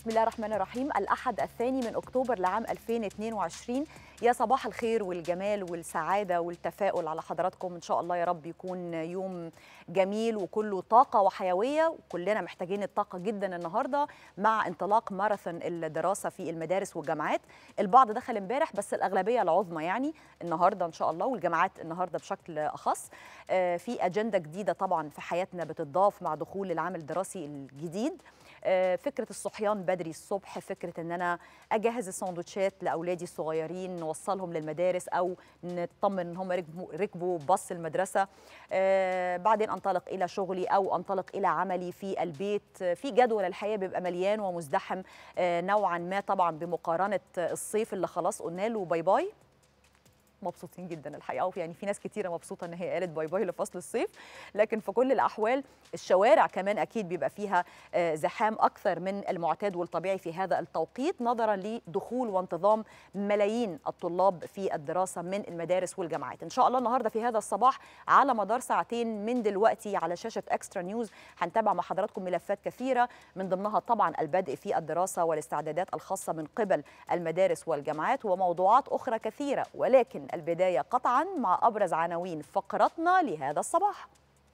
بسم الله الرحمن الرحيم الأحد الثاني من أكتوبر لعام 2022 يا صباح الخير والجمال والسعادة والتفاؤل على حضراتكم إن شاء الله يا رب يكون يوم جميل وكله طاقة وحيوية وكلنا محتاجين الطاقة جدا النهاردة مع انطلاق ماراثون الدراسة في المدارس والجامعات البعض دخل امبارح بس الأغلبية العظمى يعني النهاردة إن شاء الله والجامعات النهاردة بشكل أخص آه، في أجندة جديدة طبعا في حياتنا بتضاف مع دخول العام الدراسي الجديد آه، فكره الصحيان بدري الصبح فكره ان انا اجهز السندوتشات لاولادي الصغيرين نوصلهم للمدارس او نطمن ان هم ركبوا, ركبوا باص المدرسه آه، بعدين انطلق الى شغلي او انطلق الى عملي في البيت آه، في جدول الحياه بيبقى مليان ومزدحم آه، نوعا ما طبعا بمقارنه الصيف اللي خلاص قلنا له باي باي مبسوطين جدا الحقيقه يعني في ناس كتيره مبسوطه ان هي قالت باي باي لفصل الصيف لكن في كل الاحوال الشوارع كمان اكيد بيبقى فيها آه، زحام اكثر من المعتاد والطبيعي في هذا التوقيت نظرا لدخول وانتظام ملايين الطلاب في الدراسه من المدارس والجامعات ان شاء الله النهارده في هذا الصباح على مدار ساعتين من دلوقتي على شاشه اكسترا نيوز هنتابع مع حضراتكم ملفات كثيره من ضمنها طبعا البدء في الدراسه والاستعدادات الخاصه من قبل المدارس والجامعات وموضوعات اخرى كثيره ولكن البدايه قطعا مع ابرز عناوين فقرتنا لهذا الصباح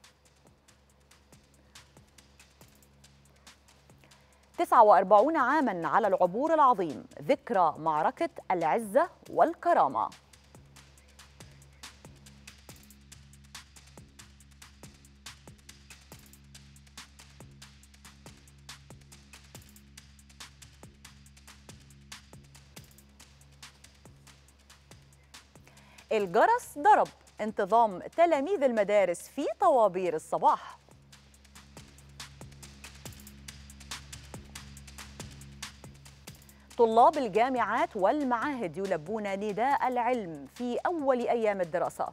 49 عاما على العبور العظيم ذكرى معركة العزة والكرامة الجرس ضرب انتظام تلاميذ المدارس في طوابير الصباح طلاب الجامعات والمعاهد يلبون نداء العلم في أول أيام الدراسة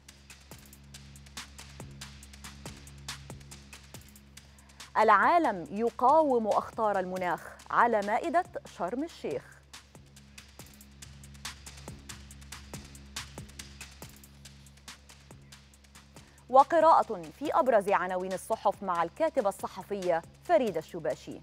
العالم يقاوم أخطار المناخ على مائدة شرم الشيخ وقراءة في أبرز عناوين الصحف مع الكاتبة الصحفية فريدة الشباشي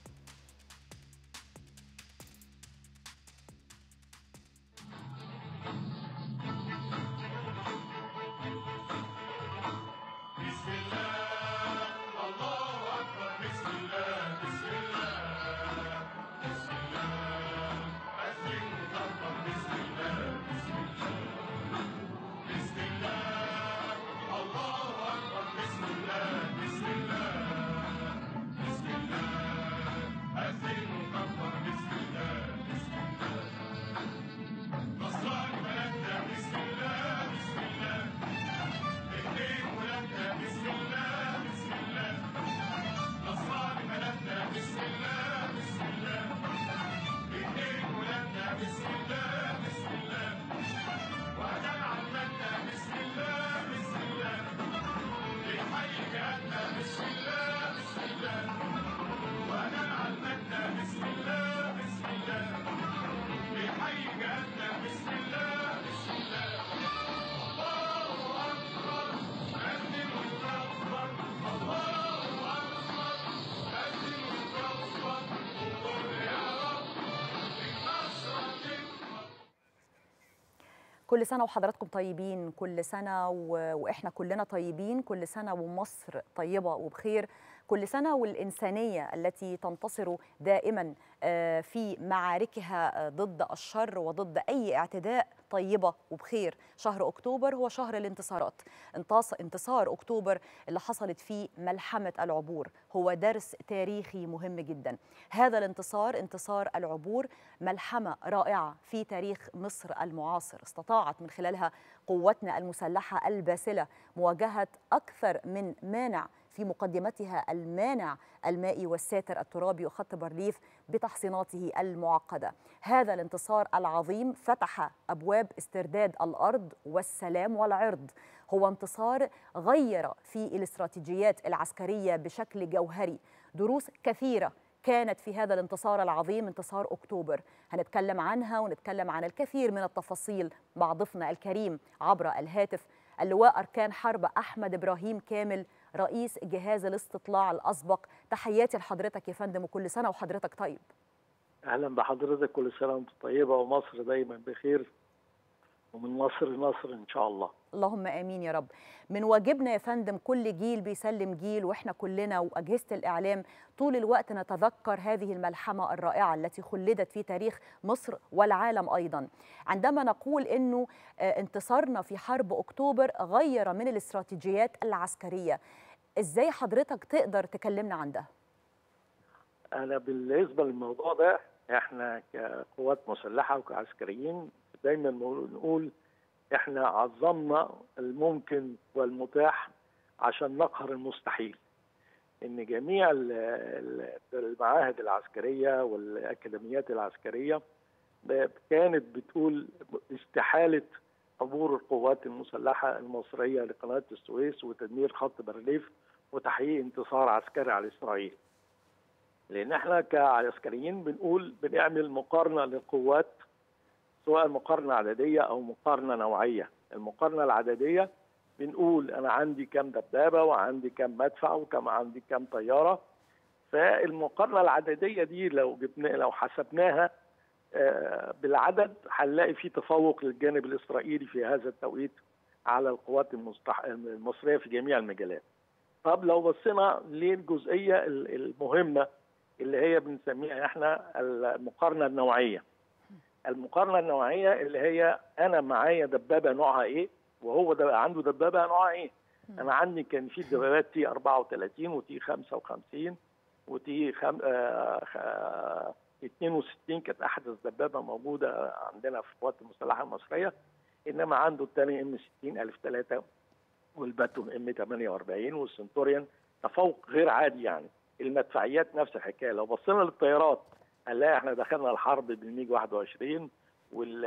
كل سنة وحضراتكم طيبين كل سنة و... وإحنا كلنا طيبين كل سنة ومصر طيبة وبخير كل سنة والإنسانية التي تنتصر دائما آه، في معاركها آه، ضد الشر وضد أي اعتداء طيبة وبخير شهر أكتوبر هو شهر الانتصارات انتص- انتصار أكتوبر اللي حصلت فيه ملحمة العبور هو درس تاريخي مهم جدا هذا الانتصار انتصار العبور ملحمة رائعة في تاريخ مصر المعاصر استطاعت من خلالها قوتنا المسلحة الباسلة مواجهة أكثر من مانع في مقدمتها المانع المائي والساتر الترابي وخط بارليف بتحصيناته المعقدة هذا الانتصار العظيم فتح أبواب استرداد الأرض والسلام والعرض هو انتصار غير في الاستراتيجيات العسكرية بشكل جوهري دروس كثيرة كانت في هذا الانتصار العظيم انتصار أكتوبر هنتكلم عنها ونتكلم عن الكثير من التفاصيل مع ضيفنا الكريم عبر الهاتف اللواء أركان حرب أحمد إبراهيم كامل رئيس جهاز الاستطلاع الاسبق تحياتي لحضرتك يا فندم وكل سنه وحضرتك طيب اهلا بحضرتك كل سنه وانت طيبه ومصر دايما بخير ومن مصر لنصر ان شاء الله اللهم امين يا رب من واجبنا يا فندم كل جيل بيسلم جيل واحنا كلنا واجهزه الاعلام طول الوقت نتذكر هذه الملحمه الرائعه التي خلدت في تاريخ مصر والعالم ايضا عندما نقول انه انتصارنا في حرب اكتوبر غير من الاستراتيجيات العسكريه ازاي حضرتك تقدر تكلمنا عن ده انا بالنسبه للموضوع ده احنا كقوات مسلحه وكعسكريين دايما نقول احنا عظمنا الممكن والمتاح عشان نقهر المستحيل ان جميع المعاهد العسكريه والاكاديميات العسكريه كانت بتقول استحاله عبور القوات المسلحه المصريه لقناه السويس وتدمير خط بارليف وتحقيق انتصار عسكري على اسرائيل. لان احنا كعسكريين بنقول بنعمل مقارنه للقوات سواء مقارنه عدديه او مقارنه نوعيه المقارنه العدديه بنقول انا عندي كم دبابه وعندي كم مدفع وكم عندي كم طياره فالمقارنه العدديه دي لو جبنا لو حسبناها بالعدد هنلاقي في تفوق للجانب الاسرائيلي في هذا التوقيت على القوات المستح... المصريه في جميع المجالات. طب لو بصينا للجزئيه المهمه اللي هي بنسميها احنا المقارنه النوعيه. المقارنه النوعيه اللي هي انا معايا دبابه نوعها ايه وهو ده عنده دبابه نوعها ايه انا عندي كان في دبابات تي 34 وتي 55 وتي خم... آه... 62 كانت احدث دبابه موجوده عندنا في القوات المسلحه المصريه انما عنده الثاني ام 60 الف 3 والباتون ام 48 والسنتوريان تفوق غير عادي يعني المدفعيات نفس الحكايه لو بصينا للطيارات هنلاقي احنا دخلنا الحرب بالميج 21 وال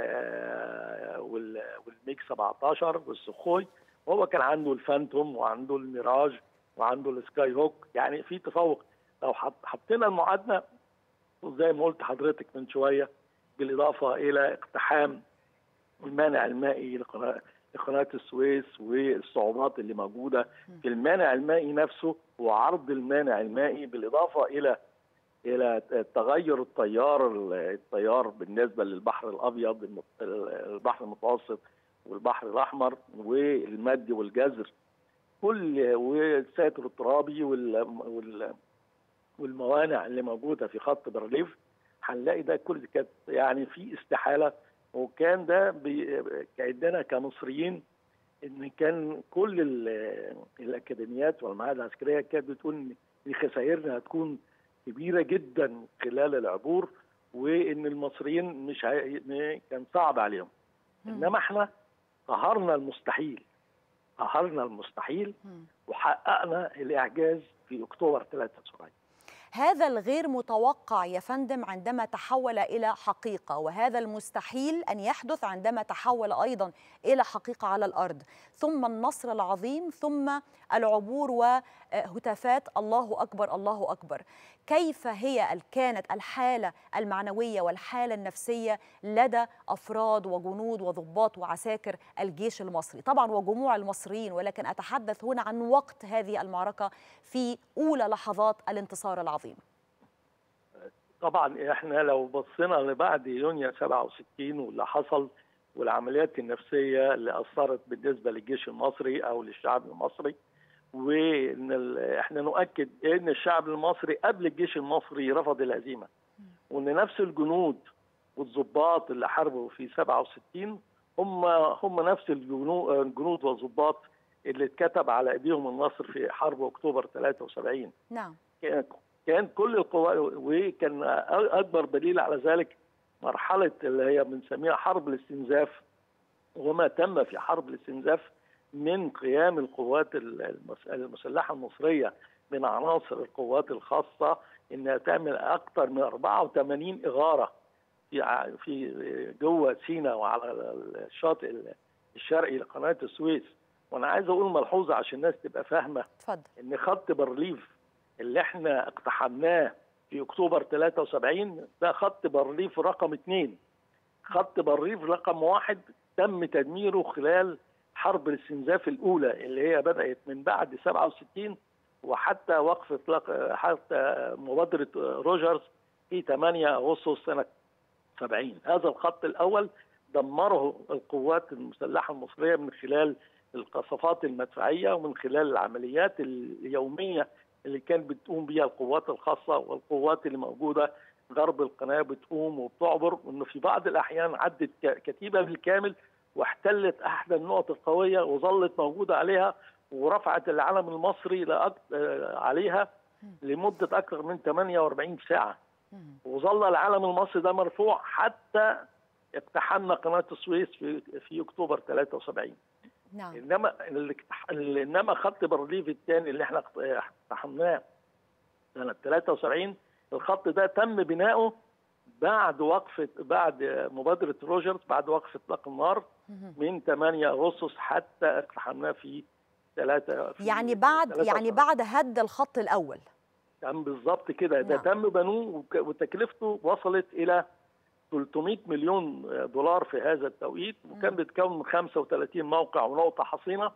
وال والميج 17 والسخوي وهو كان عنده الفانتوم وعنده الميراج وعنده السكاي هوك يعني في تفوق لو حطينا المعادله زي ما قلت حضرتك من شويه بالاضافه الى اقتحام المانع المائي لقناه السويس والصعوبات اللي موجوده في المانع المائي نفسه وعرض المانع المائي بالاضافه الى الى تغير التيار التيار بالنسبه للبحر الابيض البحر المتوسط والبحر الاحمر والمد والجزر كل والساتر الترابي وال والموانع اللي موجوده في خط برليف هنلاقي ده كل كانت يعني في استحاله وكان ده عندنا كمصريين ان كان كل الاكاديميات والمعاهد العسكريه كانت بتقول ان خسائرنا هتكون كبيره جدا خلال العبور وان المصريين مش هي... كان صعب عليهم انما احنا قهرنا المستحيل قهرنا المستحيل وحققنا الاعجاز في اكتوبر 73 هذا الغير متوقع يا فندم عندما تحول الى حقيقه وهذا المستحيل ان يحدث عندما تحول ايضا الى حقيقه على الارض ثم النصر العظيم ثم العبور وهتافات الله اكبر الله اكبر كيف هي كانت الحاله المعنويه والحاله النفسيه لدى افراد وجنود وضباط وعساكر الجيش المصري طبعا وجموع المصريين ولكن اتحدث هنا عن وقت هذه المعركه في اولى لحظات الانتصار العظيم طبعا احنا لو بصينا لبعد يونيو 67 واللي حصل والعمليات النفسيه اللي اثرت بالنسبه للجيش المصري او للشعب المصري وان احنا نؤكد ان الشعب المصري قبل الجيش المصري رفض الهزيمه وان نفس الجنود والضباط اللي حاربوا في 67 هم هم نفس الجنود والضباط اللي اتكتب على ايديهم النصر في حرب اكتوبر 73 نعم كان كل القوات وكان اكبر دليل على ذلك مرحله اللي هي بنسميها حرب الاستنزاف وما تم في حرب الاستنزاف من قيام القوات المسلحه المصريه من عناصر القوات الخاصه انها تعمل اكثر من 84 اغاره في في جوه سيناء وعلى الشاطئ الشرقي لقناه السويس وانا عايز اقول ملحوظه عشان الناس تبقى فاهمه اتفضل ان خط بارليف اللي احنا اقتحمناه في اكتوبر 73 ده خط بارليف رقم اثنين خط بارليف رقم واحد تم تدميره خلال حرب الاستنزاف الاولى اللي هي بدات من بعد 67 وحتى وقف اطلاق حتى مبادره روجرز في 8 اغسطس سنه 70 هذا الخط الاول دمره القوات المسلحه المصريه من خلال القصفات المدفعيه ومن خلال العمليات اليوميه اللي كانت بتقوم بها القوات الخاصه والقوات اللي موجوده غرب القناه بتقوم وبتعبر وانه في بعض الاحيان عدت كتيبه بالكامل واحتلت احدى النقط القويه وظلت موجوده عليها ورفعت العلم المصري لأك... عليها لمده اكثر من 48 ساعه وظل العلم المصري ده مرفوع حتى اقتحمنا قناه السويس في في اكتوبر 73 نعم انما انما خط بارليف الثاني اللي احنا اقتحمناه سنه 73 الخط ده تم بناؤه بعد وقفه بعد مبادره روجرز بعد وقف اطلاق النار من 8 اغسطس حتى اقتحمناه في 3 يعني بعد يعني بعد هد الخط الاول تم بالظبط كده ده نعم. تم بنوه وتكلفته وصلت الى 300 مليون دولار في هذا التوقيت وكان بيتكون من 35 موقع ونقطه حصينه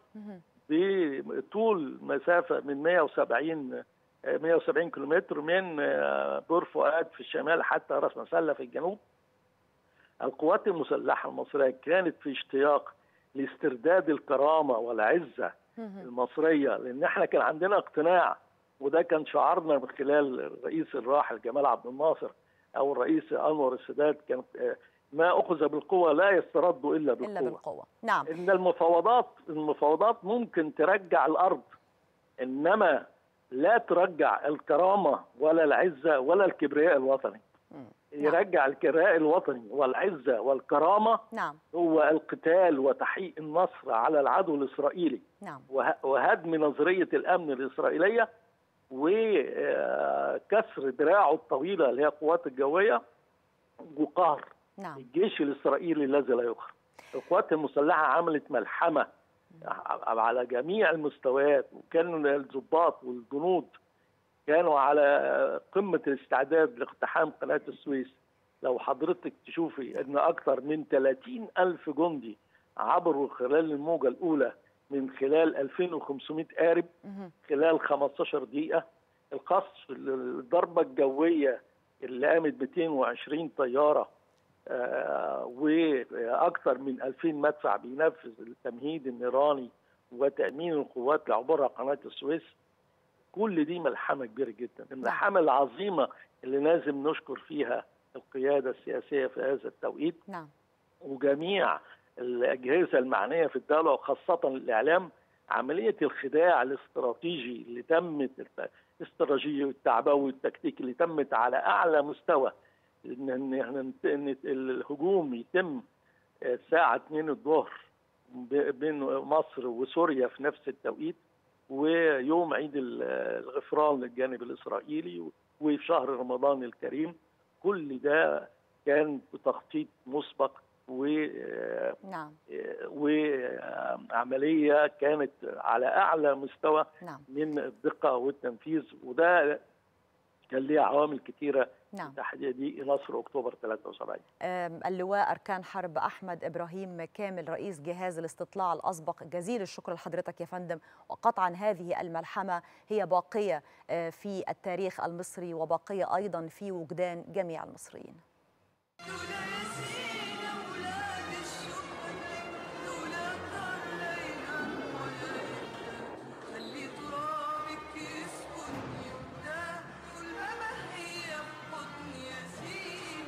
بطول مسافه من 170 170 كيلومتر من بور فؤاد في الشمال حتى راس مسله في الجنوب القوات المسلحه المصريه كانت في اشتياق لاسترداد الكرامه والعزه المصريه لان احنا كان عندنا اقتناع وده كان شعارنا من خلال الرئيس الراحل جمال عبد الناصر او الرئيس انور السادات كان ما اخذ بالقوه لا يسترد الا بالقوه الا بالقوه نعم ان المفاوضات المفاوضات ممكن ترجع الارض انما لا ترجع الكرامه ولا العزه ولا الكبرياء الوطني مم. يرجع الكبرياء الوطني والعزه والكرامه نعم هو القتال وتحقيق النصر على العدو الاسرائيلي نعم وه- وهدم نظريه الامن الاسرائيليه وكسر دراعه الطويله اللي هي القوات الجويه وقهر نعم الجيش الاسرائيلي الذي لا يقهر. القوات المسلحه عملت ملحمه على جميع المستويات وكان الضباط والجنود كانوا على قمه الاستعداد لاقتحام قناه السويس لو حضرتك تشوفي ان اكثر من 30 الف جندي عبروا خلال الموجه الاولى من خلال 2500 قارب مهم. خلال 15 دقيقة القصف الضربة الجوية اللي قامت 220 طيارة آه، وأكثر من 2000 مدفع بينفذ التمهيد النيراني وتأمين القوات لعبور قناة السويس كل دي ملحمة كبيرة جدا الملحمة العظيمة اللي لازم نشكر فيها القيادة السياسية في هذا التوقيت نعم وجميع الأجهزة المعنية في الدولة وخاصة الإعلام عملية الخداع الاستراتيجي اللي تمت الاستراتيجي والتعبوي والتكتيك اللي تمت على أعلى مستوى إن إن إن الهجوم يتم الساعة 2 الظهر ب- بين مصر وسوريا في نفس التوقيت ويوم عيد الغفران للجانب الإسرائيلي وفي شهر رمضان الكريم كل ده كان بتخطيط مسبق و نعم وعمليه كانت على اعلى مستوى نعم من الدقه والتنفيذ وده كان ليه عوامل كثيره نعم تحديد نصر اكتوبر 73 آم، اللواء أركان حرب أحمد إبراهيم كامل رئيس جهاز الاستطلاع الأسبق جزيل الشكر لحضرتك يا فندم وقطعا هذه الملحمة هي باقية آه، في التاريخ المصري وباقية أيضا في وجدان جميع المصريين خلي ترابك يسكن يرتاح طول ما هي في حضن ياسين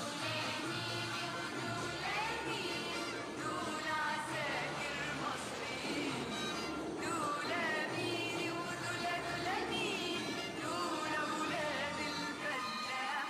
دول عساكر مصريين دول أميري ودول دول مين دول أولاد الفلاح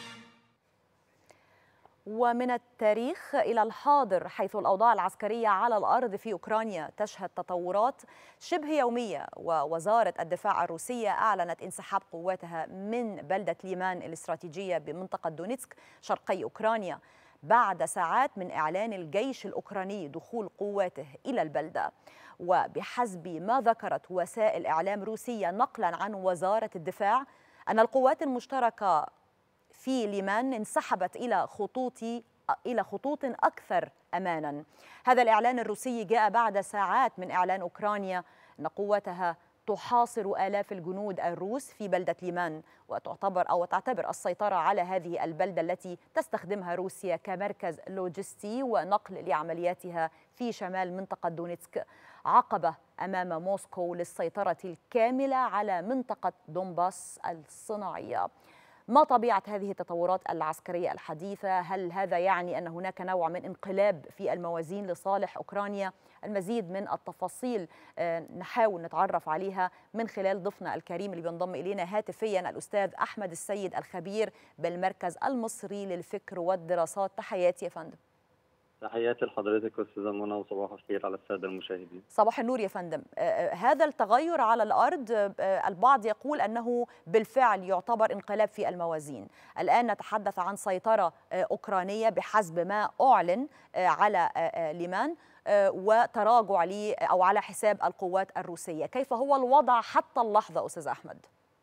ومن التاريخ إلى الحاضر حيث الأوضاع العسكرية على الأرض في أوكرانيا تشهد تطورات شبه يومية ووزارة الدفاع الروسية أعلنت انسحاب قواتها من بلدة ليمان الاستراتيجية بمنطقة دونيتسك شرقي أوكرانيا بعد ساعات من إعلان الجيش الأوكراني دخول قواته إلى البلدة وبحسب ما ذكرت وسائل إعلام روسية نقلا عن وزارة الدفاع أن القوات المشتركة في ليمان انسحبت إلى خطوط إلى خطوط أكثر أمانا هذا الإعلان الروسي جاء بعد ساعات من إعلان أوكرانيا أن قوتها تحاصر آلاف الجنود الروس في بلدة ليمان وتعتبر أو تعتبر السيطرة على هذه البلدة التي تستخدمها روسيا كمركز لوجستي ونقل لعملياتها في شمال منطقة دونيتسك عقبة أمام موسكو للسيطرة الكاملة على منطقة دونباس الصناعية ما طبيعة هذه التطورات العسكرية الحديثة؟ هل هذا يعني أن هناك نوع من انقلاب في الموازين لصالح أوكرانيا؟ المزيد من التفاصيل آه، نحاول نتعرف عليها من خلال ضيفنا الكريم اللي بينضم إلينا هاتفيا الأستاذ أحمد السيد الخبير بالمركز المصري للفكر والدراسات تحياتي يا فندم تحياتي لحضرتك استاذه منى وصباح الخير على الساده المشاهدين صباح النور يا فندم آه، آه، هذا التغير على الأرض آه، البعض يقول أنه بالفعل يعتبر انقلاب في الموازين الآن نتحدث عن سيطرة آه، أوكرانية بحسب ما أعلن آه، على آه، آه، ليمان آه، وتراجع لي أو على حساب القوات الروسية كيف هو الوضع حتى اللحظة أستاذ أحمد؟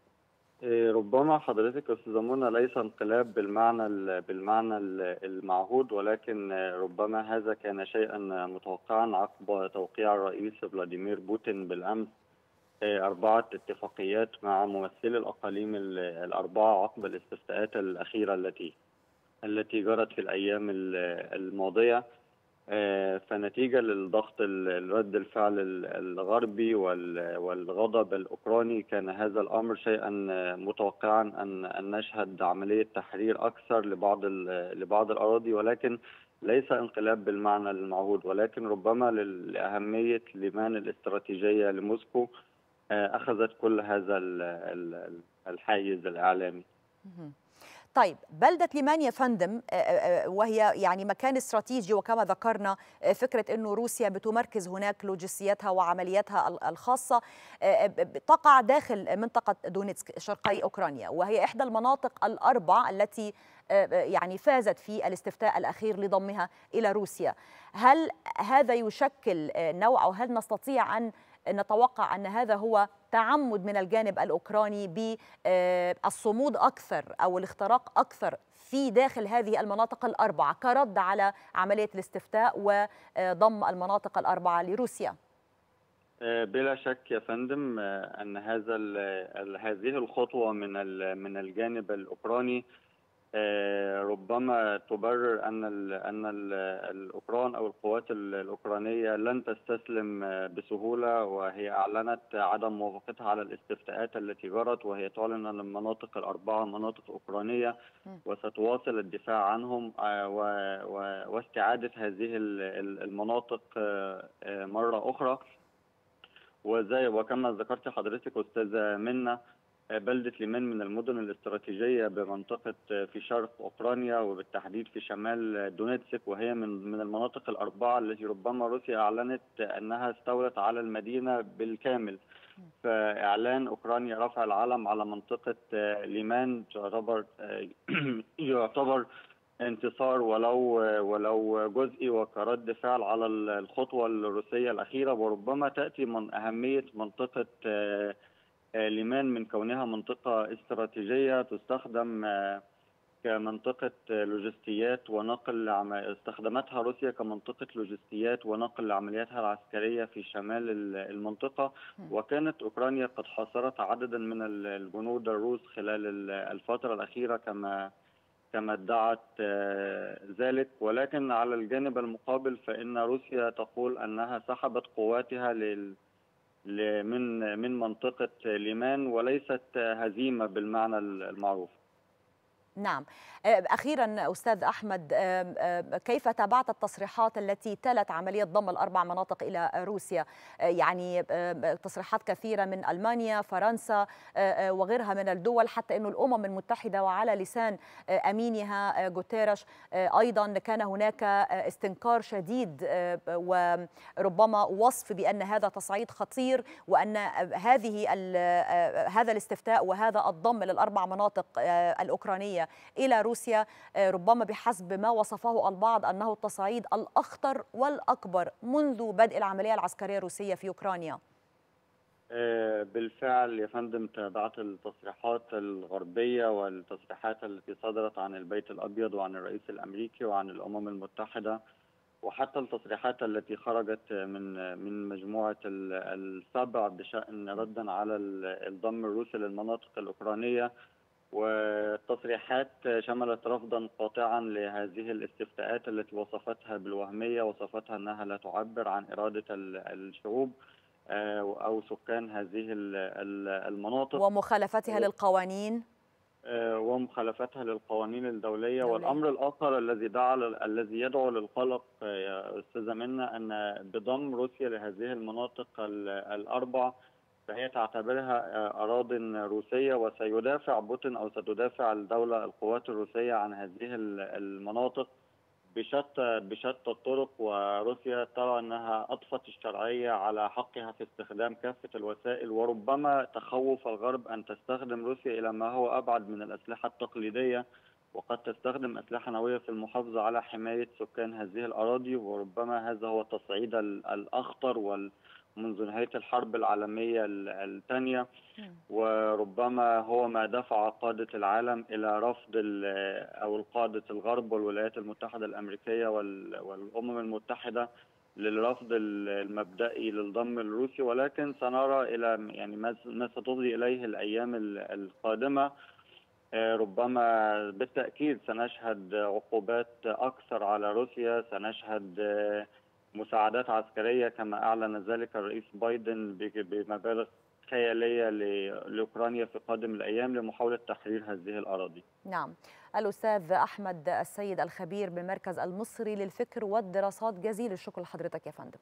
إيه، ربما حضرتك استاذه منى ليس انقلاب بالمعنى ال- بالمعنى ال- المعهود ولكن آه، ربما هذا كان شيئا متوقعا عقب توقيع الرئيس فلاديمير بوتين بالامس آه، أربعة اتفاقيات مع ممثلي الأقاليم ال- الأربعة عقب الاستفتاءات الأخيرة التي التي جرت في الأيام ال- الماضية آه، فنتيجة للضغط ال- رد الفعل ال- الغربي وال- والغضب الأوكراني كان هذا الأمر شيئا آه، متوقعا أن أن نشهد عملية تحرير أكثر لبعض ال- لبعض الأراضي ولكن ليس انقلاب بالمعنى المعهود ولكن ربما لل- لأهمية ليمان الاستراتيجية لموسكو آه، أخذت كل هذا ال- ال- الحيز الإعلامي مهم. طيب بلدة ليمان يا فندم آه، آه، وهي يعني مكان استراتيجي وكما ذكرنا آه، فكرة أنه روسيا بتمركز هناك لوجستياتها وعملياتها ال- الخاصة آه، ب- ب- تقع داخل منطقة دونيتسك شرقي أوكرانيا وهي إحدى المناطق الأربع التي آه، يعني فازت في الاستفتاء الأخير لضمها إلى روسيا هل هذا يشكل آه، نوع أو هل نستطيع أن نتوقع أن هذا هو تعمد من الجانب الأوكراني بالصمود أكثر أو الاختراق أكثر في داخل هذه المناطق الأربعة كرد على عملية الاستفتاء وضم المناطق الأربعة لروسيا آه، بلا شك يا فندم آه، أن هذا ال- ال- هذه الخطوة من ال- من الجانب الأوكراني آه، ربما تبرر أن ال أن ال الأوكران أو القوات ال- الأوكرانية لن تستسلم آه، بسهولة وهي أعلنت عدم موافقتها على الاستفتاءات التي جرت وهي تعلن أن المناطق الأربعة مناطق أوكرانية م. وستواصل الدفاع عنهم آه، و- و- واستعادة هذه ال- ال- المناطق آه، آه، مرة أخرى وزي وكما ذكرت حضرتك أستاذة منى آه، بلدة ليمان من المدن الاستراتيجية بمنطقة آه، في شرق أوكرانيا وبالتحديد في شمال آه، دونيتسك وهي من من المناطق الأربعة التي ربما روسيا أعلنت أنها استولت على المدينة بالكامل فإعلان أوكرانيا رفع العلم على منطقة آه، ليمان تعتبر آه، يعتبر انتصار ولو ولو جزئي وكرد فعل على الخطوة الروسية الأخيرة وربما تأتي من أهمية منطقة آه، آه، ليمان من كونها منطقة استراتيجية تستخدم آه، كمنطقة آه، لوجستيات ونقل عم- استخدمتها روسيا كمنطقة لوجستيات ونقل لعملياتها العسكرية في شمال ال- المنطقة م. وكانت أوكرانيا قد حاصرت عددا من ال- الجنود الروس خلال ال- الفترة الأخيرة كما كما ادعت آه، ذلك ولكن على الجانب المقابل فإن روسيا تقول أنها سحبت قواتها لل ل- من من منطقة ليمان وليست هزيمة بالمعنى المعروف نعم آه، أخيرا أستاذ أحمد آم، آم، كيف تابعت التصريحات التي تلت عملية ضم الأربع مناطق إلى روسيا آه، يعني آم، تصريحات كثيرة من ألمانيا فرنسا آه، آه، وغيرها من الدول حتى أن الأمم المتحدة وعلى لسان آه، أمينها آه، جوتيرش آه، أيضا كان هناك آه، استنكار شديد آه، وربما وصف بأن هذا تصعيد خطير وأن هذه ال- آه، هذا الاستفتاء وهذا الضم للأربع مناطق آه، الأوكرانية إلى روسيا آه، ربما بحسب ما وصفه البعض أنه التصعيد الأخطر والأكبر منذ بدء العملية العسكرية الروسية في أوكرانيا آه، بالفعل يا فندم تابعت التصريحات الغربية والتصريحات التي صدرت عن البيت الأبيض وعن الرئيس الأمريكي وعن الأمم المتحدة وحتى التصريحات التي خرجت من من مجموعة ال- السبع بشأن ردا على ال- الضم الروسي للمناطق الأوكرانية والتصريحات شملت رفضا قاطعا لهذه الاستفتاءات التي وصفتها بالوهمية وصفتها أنها لا تعبر عن إرادة ال- الشعوب آه، أو سكان هذه ال- ال- المناطق ومخالفتها للقوانين آه، ومخالفتها للقوانين الدولية دولية. والأمر الآخر الذي دعا الذي يدعو للقلق آه، يا أستاذة منا أن بضم روسيا لهذه المناطق ال- الأربع فهي تعتبرها آه، أراضٍ روسية وسيدافع بوتين أو ستدافع الدولة القوات الروسية عن هذه ال- المناطق بشتى بشتى الطرق وروسيا ترى أنها أضفت الشرعية على حقها في استخدام كافة الوسائل وربما تخوف الغرب أن تستخدم روسيا إلى ما هو أبعد من الأسلحة التقليدية وقد تستخدم أسلحة نووية في المحافظة على حماية سكان هذه الأراضي وربما هذا هو التصعيد ال- الأخطر وال منذ نهاية الحرب العالمية ال- الثانية وربما هو ما دفع قادة العالم إلى رفض ال- أو قادة الغرب والولايات المتحدة الأمريكية وال- والأمم المتحدة للرفض ال- المبدئي للضم الروسي ولكن سنرى إلى يعني ما ما ستفضي إليه الأيام ال- القادمة آه، ربما بالتأكيد سنشهد عقوبات أكثر على روسيا سنشهد آه، مساعدات عسكرية كما أعلن ذلك الرئيس بايدن ب- بمبالغ خيالية ل- لأوكرانيا في قادم الأيام لمحاولة تحرير هذه الأراضي نعم الأستاذ أحمد السيد الخبير بالمركز المصري للفكر والدراسات جزيل الشكر لحضرتك يا فندم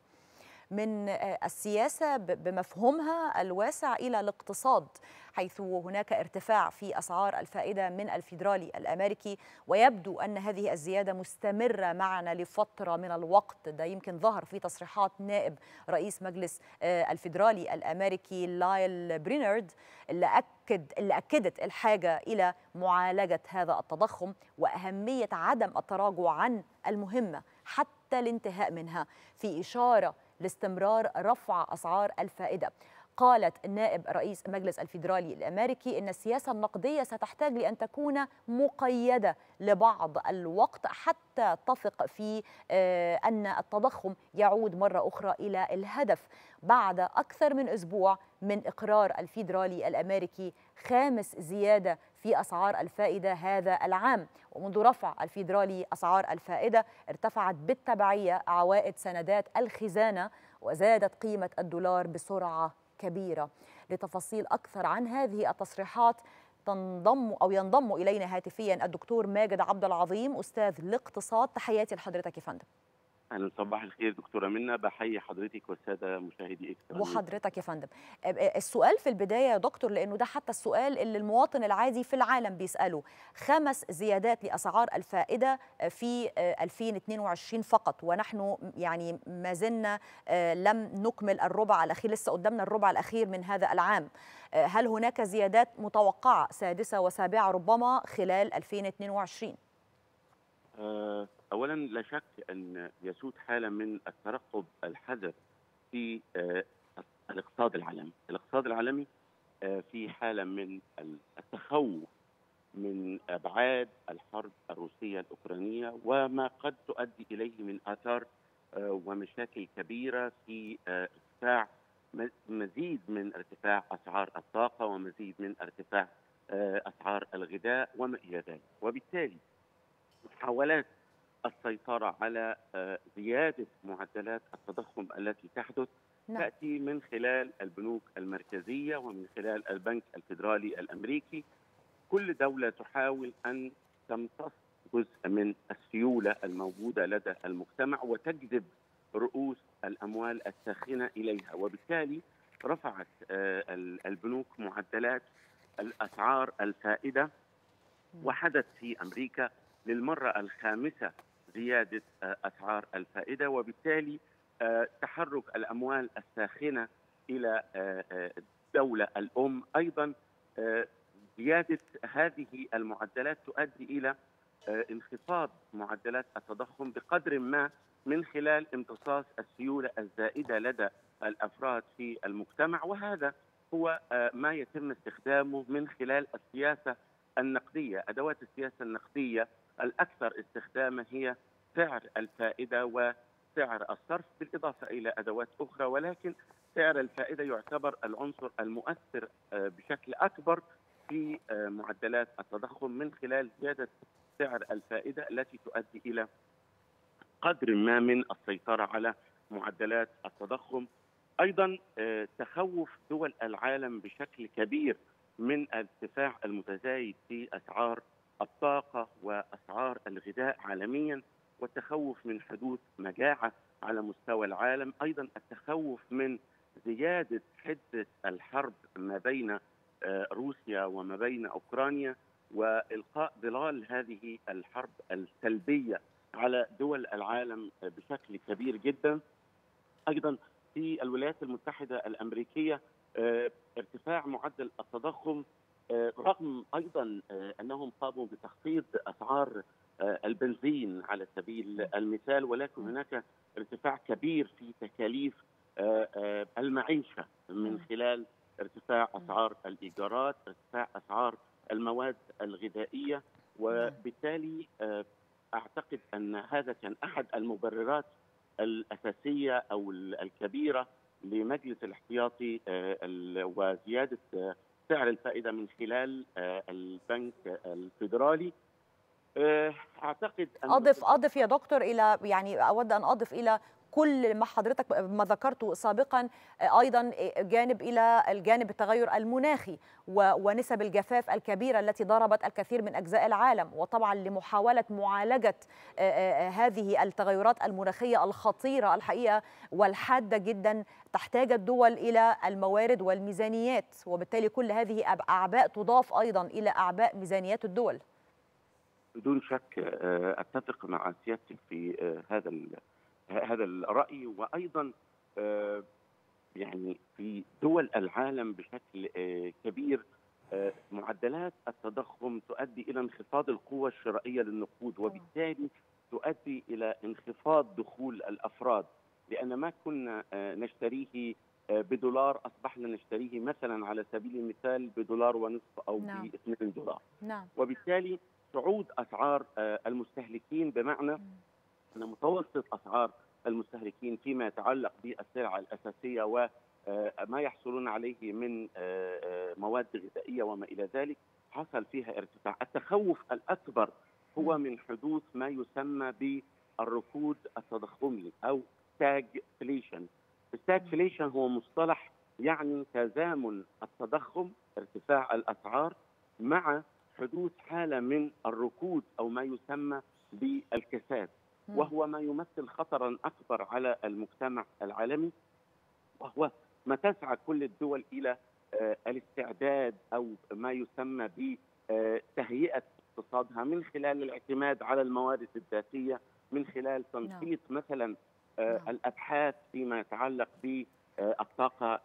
من آه، السياسة ب- بمفهومها الواسع إلى الاقتصاد حيث هناك ارتفاع في أسعار الفائدة من الفيدرالي الأمريكي ويبدو أن هذه الزيادة مستمرة معنا لفترة من الوقت ده يمكن ظهر في تصريحات نائب رئيس مجلس آه، الفيدرالي الأمريكي لايل برينارد اللي أكد اللي أكدت الحاجة إلى معالجة هذا التضخم وأهمية عدم التراجع عن المهمة حتى الانتهاء منها في إشارة لاستمرار رفع أسعار الفائدة قالت نائب رئيس مجلس الفيدرالي الامريكي ان السياسه النقديه ستحتاج لان تكون مقيده لبعض الوقت حتى تثق في آه، ان التضخم يعود مره اخرى الى الهدف بعد اكثر من اسبوع من اقرار الفيدرالي الامريكي خامس زياده في اسعار الفائده هذا العام ومنذ رفع الفيدرالي اسعار الفائده ارتفعت بالتبعيه عوائد سندات الخزانه وزادت قيمه الدولار بسرعه كبيره لتفاصيل اكثر عن هذه التصريحات تنضم او ينضم الينا هاتفيا الدكتور ماجد عبد العظيم استاذ الاقتصاد تحياتي لحضرتك يا فندم اهلا صباح الخير دكتوره منى بحيي حضرتك والساده مشاهدي اكسترا نيوز. وحضرتك يا فندم أب- السؤال في البدايه يا دكتور لانه ده حتى السؤال اللي المواطن العادي في العالم بيساله خمس زيادات لاسعار الفائده في 2022 فقط ونحن يعني ما زلنا آه، لم نكمل الربع الاخير لسه قدامنا الربع الاخير من هذا العام آه، هل هناك زيادات متوقعه سادسه وسابعه ربما خلال 2022 آه، اولا لا شك ان يسود حاله من الترقب الحذر في آه، الاقتصاد العالمي، الاقتصاد العالمي آه، في حاله من التخوف من ابعاد الحرب الروسيه الاوكرانيه وما قد تؤدي اليه من اثار آه، ومشاكل كبيره في آه، ارتفاع م- مزيد من ارتفاع اسعار الطاقه ومزيد من ارتفاع آه، اسعار الغذاء وما الى ذلك، وبالتالي محاولات السيطرة على آه، زيادة معدلات التضخم التي تحدث نعم تأتي من خلال البنوك المركزية ومن خلال البنك الفيدرالي الأمريكي كل دولة تحاول أن تمتص جزء من السيولة الموجودة لدى المجتمع وتجذب رؤوس الأموال الساخنة إليها وبالتالي رفعت آه، ال- البنوك معدلات الأسعار الفائدة وحدث في امريكا للمره الخامسه زياده آه، اسعار الفائده وبالتالي آه، تحرك الاموال الساخنه الى آه، آه، الدوله الام ايضا آه، زياده هذه المعدلات تؤدي الى آه، انخفاض معدلات التضخم بقدر ما من خلال امتصاص السيوله الزائده لدى الافراد في المجتمع وهذا هو آه، ما يتم استخدامه من خلال السياسه النقديه، ادوات السياسه النقديه الاكثر استخداما هي سعر الفائده وسعر الصرف بالاضافه الى ادوات اخرى ولكن سعر الفائده يعتبر العنصر المؤثر آه، بشكل اكبر في آه، معدلات التضخم من خلال زياده سعر الفائده التي تؤدي الى قدر ما من السيطره على معدلات التضخم ايضا آه، تخوف دول العالم بشكل كبير من الارتفاع المتزايد في اسعار الطاقه واسعار الغذاء عالميا والتخوف من حدوث مجاعه على مستوى العالم ايضا التخوف من زياده حده الحرب ما بين آه، روسيا وما بين اوكرانيا والقاء ظلال هذه الحرب السلبيه على دول العالم بشكل كبير جدا ايضا في الولايات المتحده الامريكيه آه، ارتفاع معدل التضخم آه، رغم ايضا آه، انهم قاموا بتخفيض اسعار آه، البنزين على سبيل المثال ولكن هناك ارتفاع كبير في تكاليف آه، آه، المعيشه من خلال ارتفاع اسعار الايجارات، ارتفاع اسعار المواد الغذائيه وبالتالي آه، اعتقد ان هذا كان احد المبررات الاساسيه او ال- الكبيره لمجلس الاحتياطي آه، ال- وزياده آه، سعر الفائده من خلال آه، البنك الفيدرالي آه، اعتقد ان اضف اضف يا دكتور الى يعني اود ان اضف الى كل ما حضرتك ما ذكرته سابقا ايضا جانب الى الجانب التغير المناخي و- ونسب الجفاف الكبيره التي ضربت الكثير من اجزاء العالم وطبعا لمحاوله معالجه آه، آه، هذه التغيرات المناخيه الخطيره الحقيقه والحاده جدا تحتاج الدول الى الموارد والميزانيات وبالتالي كل هذه أب- اعباء تضاف ايضا الى اعباء ميزانيات الدول بدون شك آه، اتفق مع سيادتك في آه، هذا ال- هذا الراي وايضا آه، يعني في دول العالم بشكل آه، كبير آه، معدلات التضخم تؤدي الى انخفاض القوه الشرائيه للنقود وبالتالي تؤدي الى انخفاض دخول الافراد لان ما كنا آه، نشتريه آه، بدولار اصبحنا نشتريه مثلا على سبيل المثال بدولار ونصف او نعم. ب 2 دولار نعم وبالتالي صعود اسعار آه، المستهلكين بمعنى ان متوسط اسعار المستهلكين فيما يتعلق بالسلع الاساسيه وما يحصلون عليه من آه، آه، مواد غذائيه وما الى ذلك حصل فيها ارتفاع، التخوف الاكبر هو من حدوث ما يسمى بالركود التضخمي او ستاجفليشن. الستاجفليشن هو مصطلح يعني تزامن التضخم ارتفاع الاسعار مع حدوث حاله من الركود او ما يسمى بالكساد مم. وهو ما يمثل خطرا اكبر على المجتمع العالمي وهو ما تسعى كل الدول الى آه، الاستعداد او ما يسمى بتهيئه اقتصادها من خلال الاعتماد على الموارد الذاتيه من خلال تنشيط مثلا آه، نعم. الابحاث فيما يتعلق بالطاقه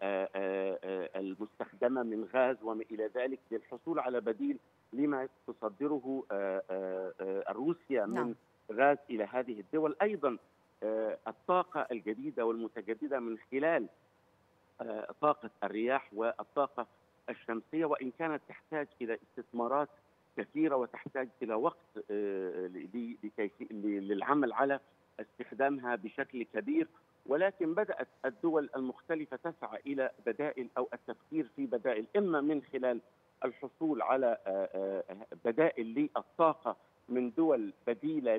المستخدمه من غاز وما الى ذلك للحصول على بديل لما تصدره آه، آه، آه، روسيا من نعم. غاز الى هذه الدول ايضا آه، الطاقه الجديده والمتجدده من خلال آه، طاقه الرياح والطاقه الشمسيه وان كانت تحتاج الى استثمارات كثيره وتحتاج الى وقت آه، ل- لكيف- ل- للعمل على استخدامها بشكل كبير ولكن بدات الدول المختلفه تسعى الى بدائل او التفكير في بدائل اما من خلال الحصول على آه، آه، بدائل للطاقه من دول بديله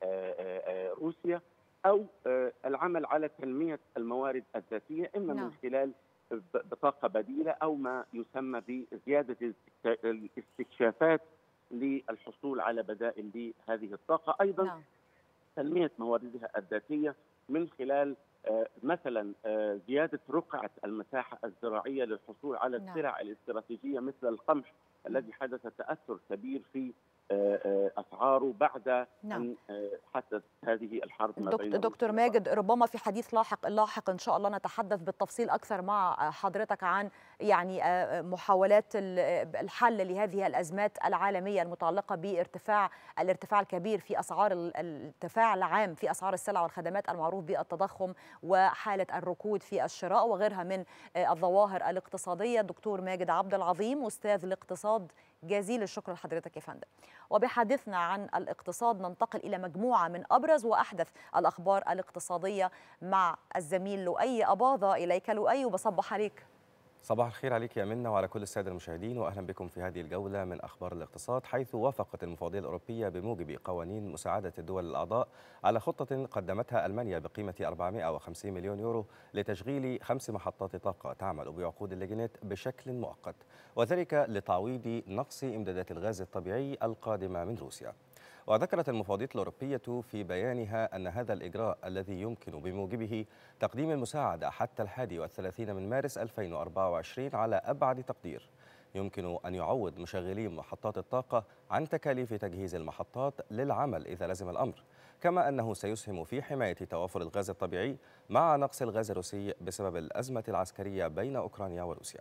لروسيا او آه، العمل على تنميه الموارد الذاتيه اما نعم. من خلال ب- بطاقه بديله او ما يسمى بزياده الاستك- الاستكشافات للحصول على بدائل لهذه الطاقه ايضا نعم تنميه مواردها الذاتيه من خلال آه، مثلا آه، زياده رقعه المساحه الزراعيه للحصول على نعم. السلع الاستراتيجيه مثل القمح الذي حدث تاثر كبير في آه، آه، اسعاره بعد نعم. ان آه، حدث هذه الحرب ما دكتور, بين دكتور روسيا ماجد ربما في حديث لاحق لاحق ان شاء الله نتحدث بالتفصيل اكثر مع حضرتك عن يعني آه، محاولات ال- الحل لهذه الازمات العالميه المتعلقه بارتفاع الارتفاع الكبير في اسعار ال- الارتفاع العام في اسعار السلع والخدمات المعروف بالتضخم وحاله الركود في الشراء وغيرها من آه، الظواهر الاقتصاديه دكتور ماجد عبد العظيم استاذ الاقتصاد جزيل الشكر لحضرتك يا فندم وبحديثنا عن الاقتصاد ننتقل إلى مجموعة من أبرز وأحدث الأخبار الاقتصادية مع الزميل لؤي أباظة إليك لؤي وبصبح عليك صباح الخير عليك يا منى وعلى كل الساده المشاهدين واهلا بكم في هذه الجوله من اخبار الاقتصاد حيث وافقت المفوضيه الاوروبيه بموجب قوانين مساعده الدول الاعضاء على خطه قدمتها المانيا بقيمه 450 مليون يورو لتشغيل خمس محطات طاقه تعمل بعقود اللجنات بشكل مؤقت وذلك لتعويض نقص امدادات الغاز الطبيعي القادمه من روسيا. وذكرت المفوضية الأوروبية في بيانها أن هذا الإجراء الذي يمكن بموجبه تقديم المساعدة حتى الحادي والثلاثين من مارس 2024 على أبعد تقدير يمكن أن يعوض مشغلي محطات الطاقة عن تكاليف تجهيز المحطات للعمل إذا لزم الأمر كما أنه سيسهم في حماية توافر الغاز الطبيعي مع نقص الغاز الروسي بسبب الأزمة العسكرية بين أوكرانيا وروسيا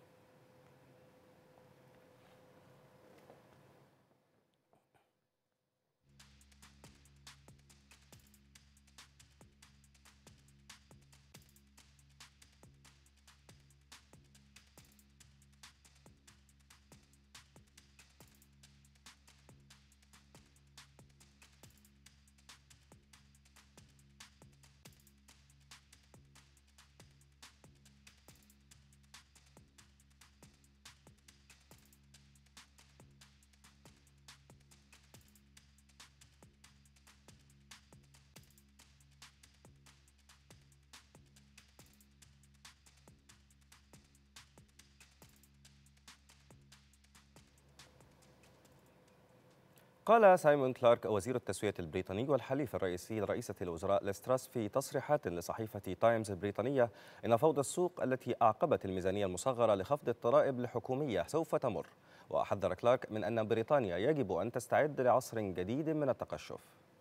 قال سايمون كلارك وزير التسوية البريطاني والحليف الرئيسي لرئيسة الوزراء لستراس في تصريحات لصحيفة تايمز البريطانية إن فوضى السوق التي أعقبت الميزانية المصغرة لخفض الضرائب الحكومية سوف تمر وحذر كلارك من أن بريطانيا يجب أن تستعد لعصر جديد من التقشف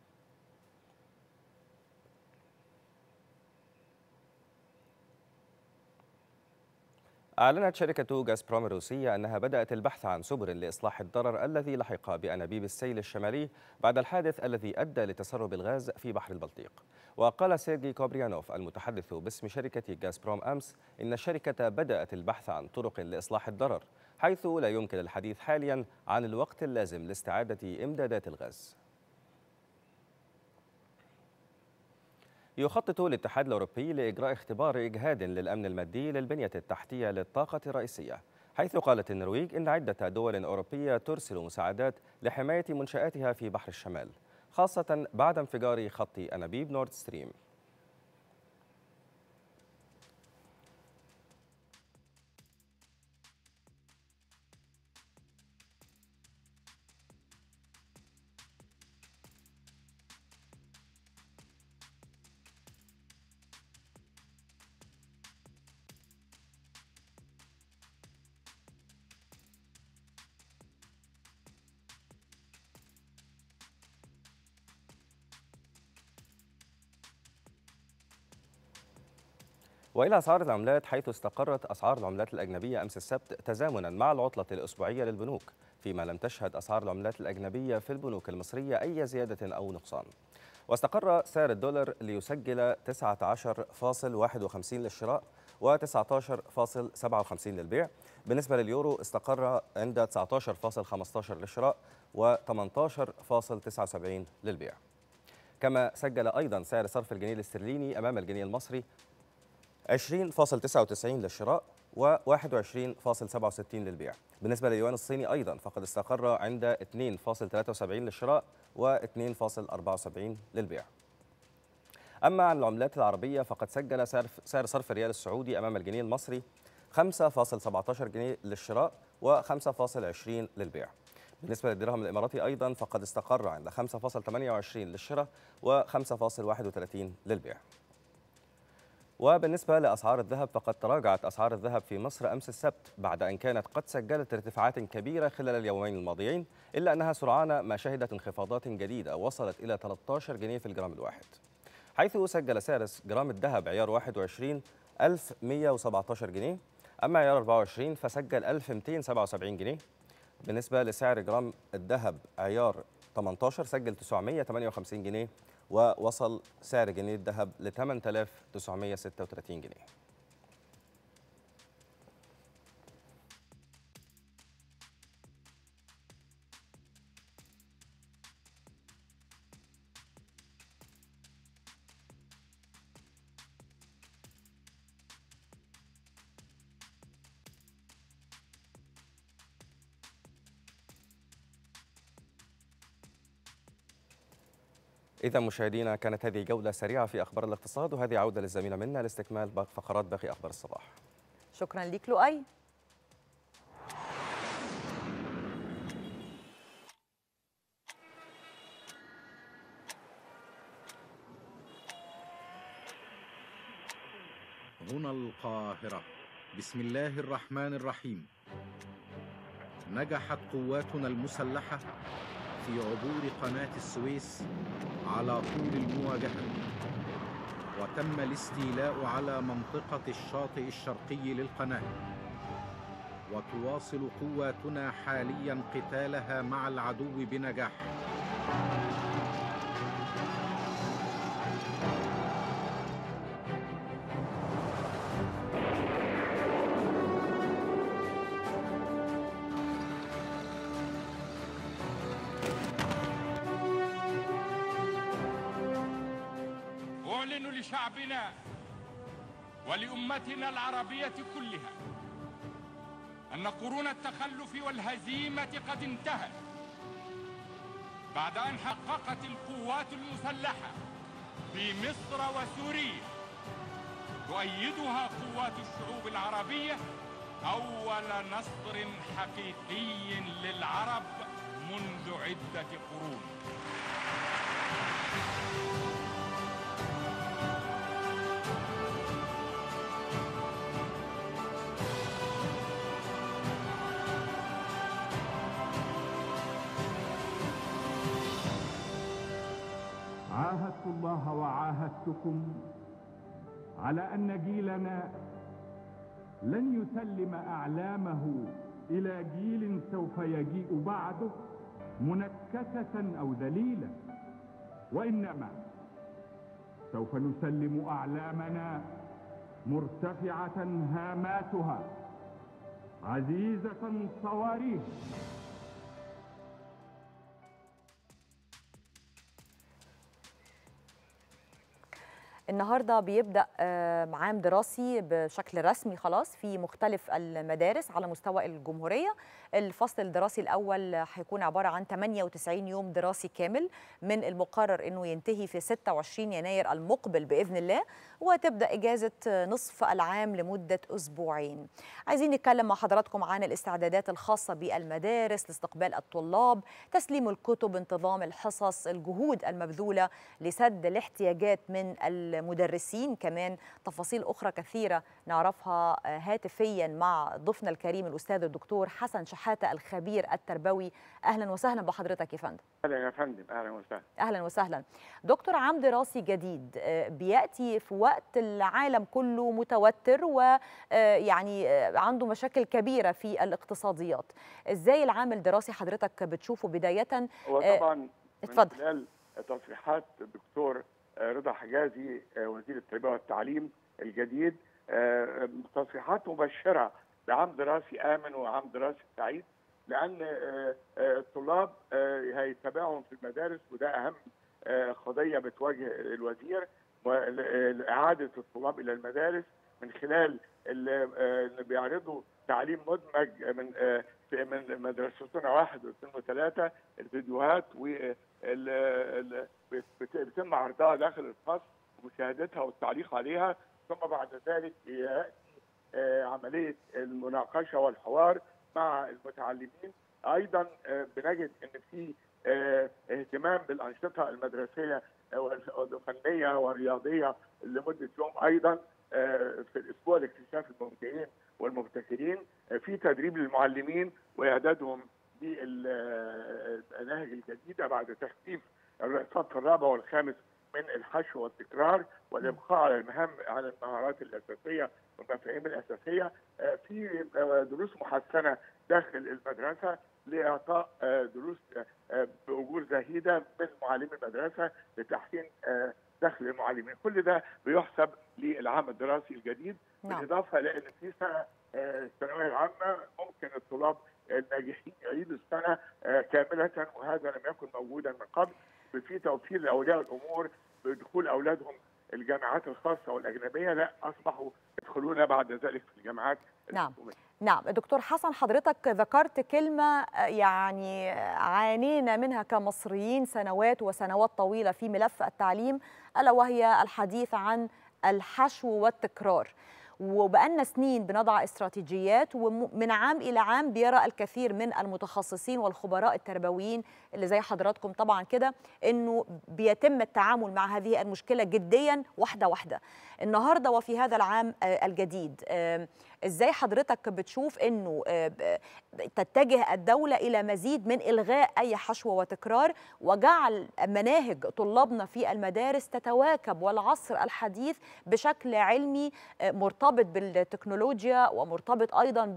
أعلنت شركة غازبروم الروسية أنها بدأت البحث عن سبل لإصلاح الضرر الذي لحق بأنابيب السيل الشمالي بعد الحادث الذي أدى لتسرب الغاز في بحر البلطيق وقال سيرجي كوبريانوف المتحدث باسم شركة غازبروم أمس إن الشركة بدأت البحث عن طرق لإصلاح الضرر حيث لا يمكن الحديث حاليا عن الوقت اللازم لاستعادة إمدادات الغاز يخطط الاتحاد الأوروبي لإجراء اختبار إجهاد للأمن المادي للبنية التحتية للطاقة الرئيسية حيث قالت النرويج إن عدة دول أوروبية ترسل مساعدات لحماية منشآتها في بحر الشمال خاصة بعد انفجار خط أنابيب نورد ستريم والى اسعار العملات حيث استقرت اسعار العملات الاجنبيه امس السبت تزامنا مع العطله الاسبوعيه للبنوك فيما لم تشهد اسعار العملات الاجنبيه في البنوك المصريه اي زياده او نقصان واستقر سعر الدولار ليسجل 19.51 للشراء و19.57 للبيع بالنسبة لليورو استقر عند 19.15 للشراء و18.79 للبيع كما سجل أيضا سعر صرف الجنيه الاسترليني أمام الجنيه المصري 20.99 للشراء و21.67 للبيع بالنسبة لليوان الصيني أيضا فقد استقر عند 2.73 للشراء و2.74 للبيع أما عن العملات العربية فقد سجل سعر سعر صرف الريال السعودي أمام الجنيه المصري 5.17 جنيه للشراء و5.20 للبيع بالنسبة للدرهم الإماراتي أيضا فقد استقر عند 5.28 للشراء و5.31 للبيع وبالنسبة لأسعار الذهب فقد تراجعت أسعار الذهب في مصر أمس السبت بعد أن كانت قد سجلت ارتفاعات كبيرة خلال اليومين الماضيين إلا أنها سرعان ما شهدت انخفاضات جديدة وصلت إلى 13 جنيه في الجرام الواحد حيث سجل سعر جرام الذهب عيار 21 1117 جنيه أما عيار 24 فسجل 1277 جنيه بالنسبة لسعر جرام الذهب عيار 18 سجل 958 جنيه ووصل سعر جنيه الذهب ل 8936 جنيه إذا مشاهدينا كانت هذه جولة سريعة في أخبار الاقتصاد وهذه عودة للزميلة منا لاستكمال باقي فقرات باقي أخبار الصباح شكرا ليك لؤي هنا القاهرة بسم الله الرحمن الرحيم نجحت قواتنا المسلحة في عبور قناة السويس على طول المواجهة وتم الاستيلاء على منطقة الشاطئ الشرقي للقناة وتواصل قواتنا حاليا قتالها مع العدو بنجاح أعلن لشعبنا ولأمتنا العربية كلها أن قرون التخلف والهزيمة قد انتهت بعد أن حققت القوات المسلحة في مصر وسوريا تؤيدها قوات الشعوب العربية أول نصر حقيقي للعرب منذ عدة قرون عاهدت الله وعاهدتكم على ان جيلنا لن يسلم اعلامه الى جيل سوف يجيء بعده منكسه او ذليلا وانما سوف نسلم اعلامنا مرتفعه هاماتها عزيزه صواريخ النهارده بيبدا آه، عام دراسي بشكل رسمي خلاص في مختلف المدارس على مستوى الجمهوريه الفصل الدراسي الاول هيكون عباره عن 98 يوم دراسي كامل من المقرر انه ينتهي في 26 يناير المقبل باذن الله وتبدا اجازه نصف العام لمده اسبوعين عايزين نتكلم مع حضراتكم عن الاستعدادات الخاصه بالمدارس لاستقبال الطلاب تسليم الكتب انتظام الحصص الجهود المبذوله لسد الاحتياجات من المدرسين كمان تفاصيل اخرى كثيره نعرفها هاتفيا مع ضيفنا الكريم الاستاذ الدكتور حسن شحاته الخبير التربوي اهلا وسهلا بحضرتك يا فندم اهلا يا فندم اهلا وسهلا اهلا وسهلا دكتور عام دراسي جديد آه، بياتي في وقت العالم كله متوتر ويعني عنده مشاكل كبيره في الاقتصاديات ازاي العام الدراسي حضرتك بتشوفه بدايه وطبعا من اتفضل. خلال تصريحات الدكتور رضا حجازي وزير التربيه والتعليم الجديد آه، تصريحات مبشره بعام دراسي امن وعام دراسي سعيد لان آه، آه، الطلاب آه، هيتابعهم في المدارس وده اهم آه، قضيه بتواجه الوزير واعاده الطلاب الى المدارس من خلال اللي آه، اللي بيعرضوا تعليم مدمج من آه، في- من مدرستنا واحد واثنين وثلاثه الفيديوهات وال ال- بت- بيتم عرضها داخل الفصل ومشاهدتها والتعليق عليها ثم بعد ذلك ياتي آه، عمليه المناقشه والحوار مع المتعلمين ايضا آه، بنجد ان في آه، اهتمام بالانشطه المدرسيه والفنيه والرياضيه لمده يوم ايضا آه، في الاسبوع لاكتشاف المبدعين والمبتكرين آه، في تدريب للمعلمين واعدادهم للمناهج الجديده بعد تخفيف الصف الرابع والخامس من الحشو والتكرار والابقاء على المهام على المهارات الاساسيه والمفاهيم الاساسيه آه، في آه، دروس محسنه داخل المدرسه لاعطاء آه، دروس آه، آه، باجور زهيده من معلمي المدرسه لتحسين آه، دخل المعلمين كل ده بيحسب للعام الدراسي الجديد نعم. بالاضافه لان في سنه آه، الثانويه العامه ممكن الطلاب الناجحين يعيدوا السنه آه، كامله وهذا لم يكن موجودا من قبل في توفير لاولياء الامور بدخول اولادهم الجامعات الخاصه والاجنبيه لا اصبحوا يدخلون بعد ذلك في الجامعات نعم. الحكوميه نعم دكتور حسن حضرتك ذكرت كلمة آه، يعني عانينا منها كمصريين سنوات وسنوات طويلة في ملف التعليم ألا وهي الحديث عن الحشو والتكرار وبقالنا سنين بنضع استراتيجيات ومن عام إلى عام بيرى الكثير من المتخصصين والخبراء التربويين اللي زي حضراتكم طبعا كده إنه بيتم التعامل مع هذه المشكلة جديا واحدة واحدة النهاردة وفي هذا العام آه، الجديد آه، ازاي حضرتك بتشوف انه آه، ب- تتجه الدولة إلى مزيد من إلغاء أي حشو وتكرار وجعل مناهج طلابنا في المدارس تتواكب والعصر الحديث بشكل علمي آه، مرتبط بالتكنولوجيا ومرتبط أيضا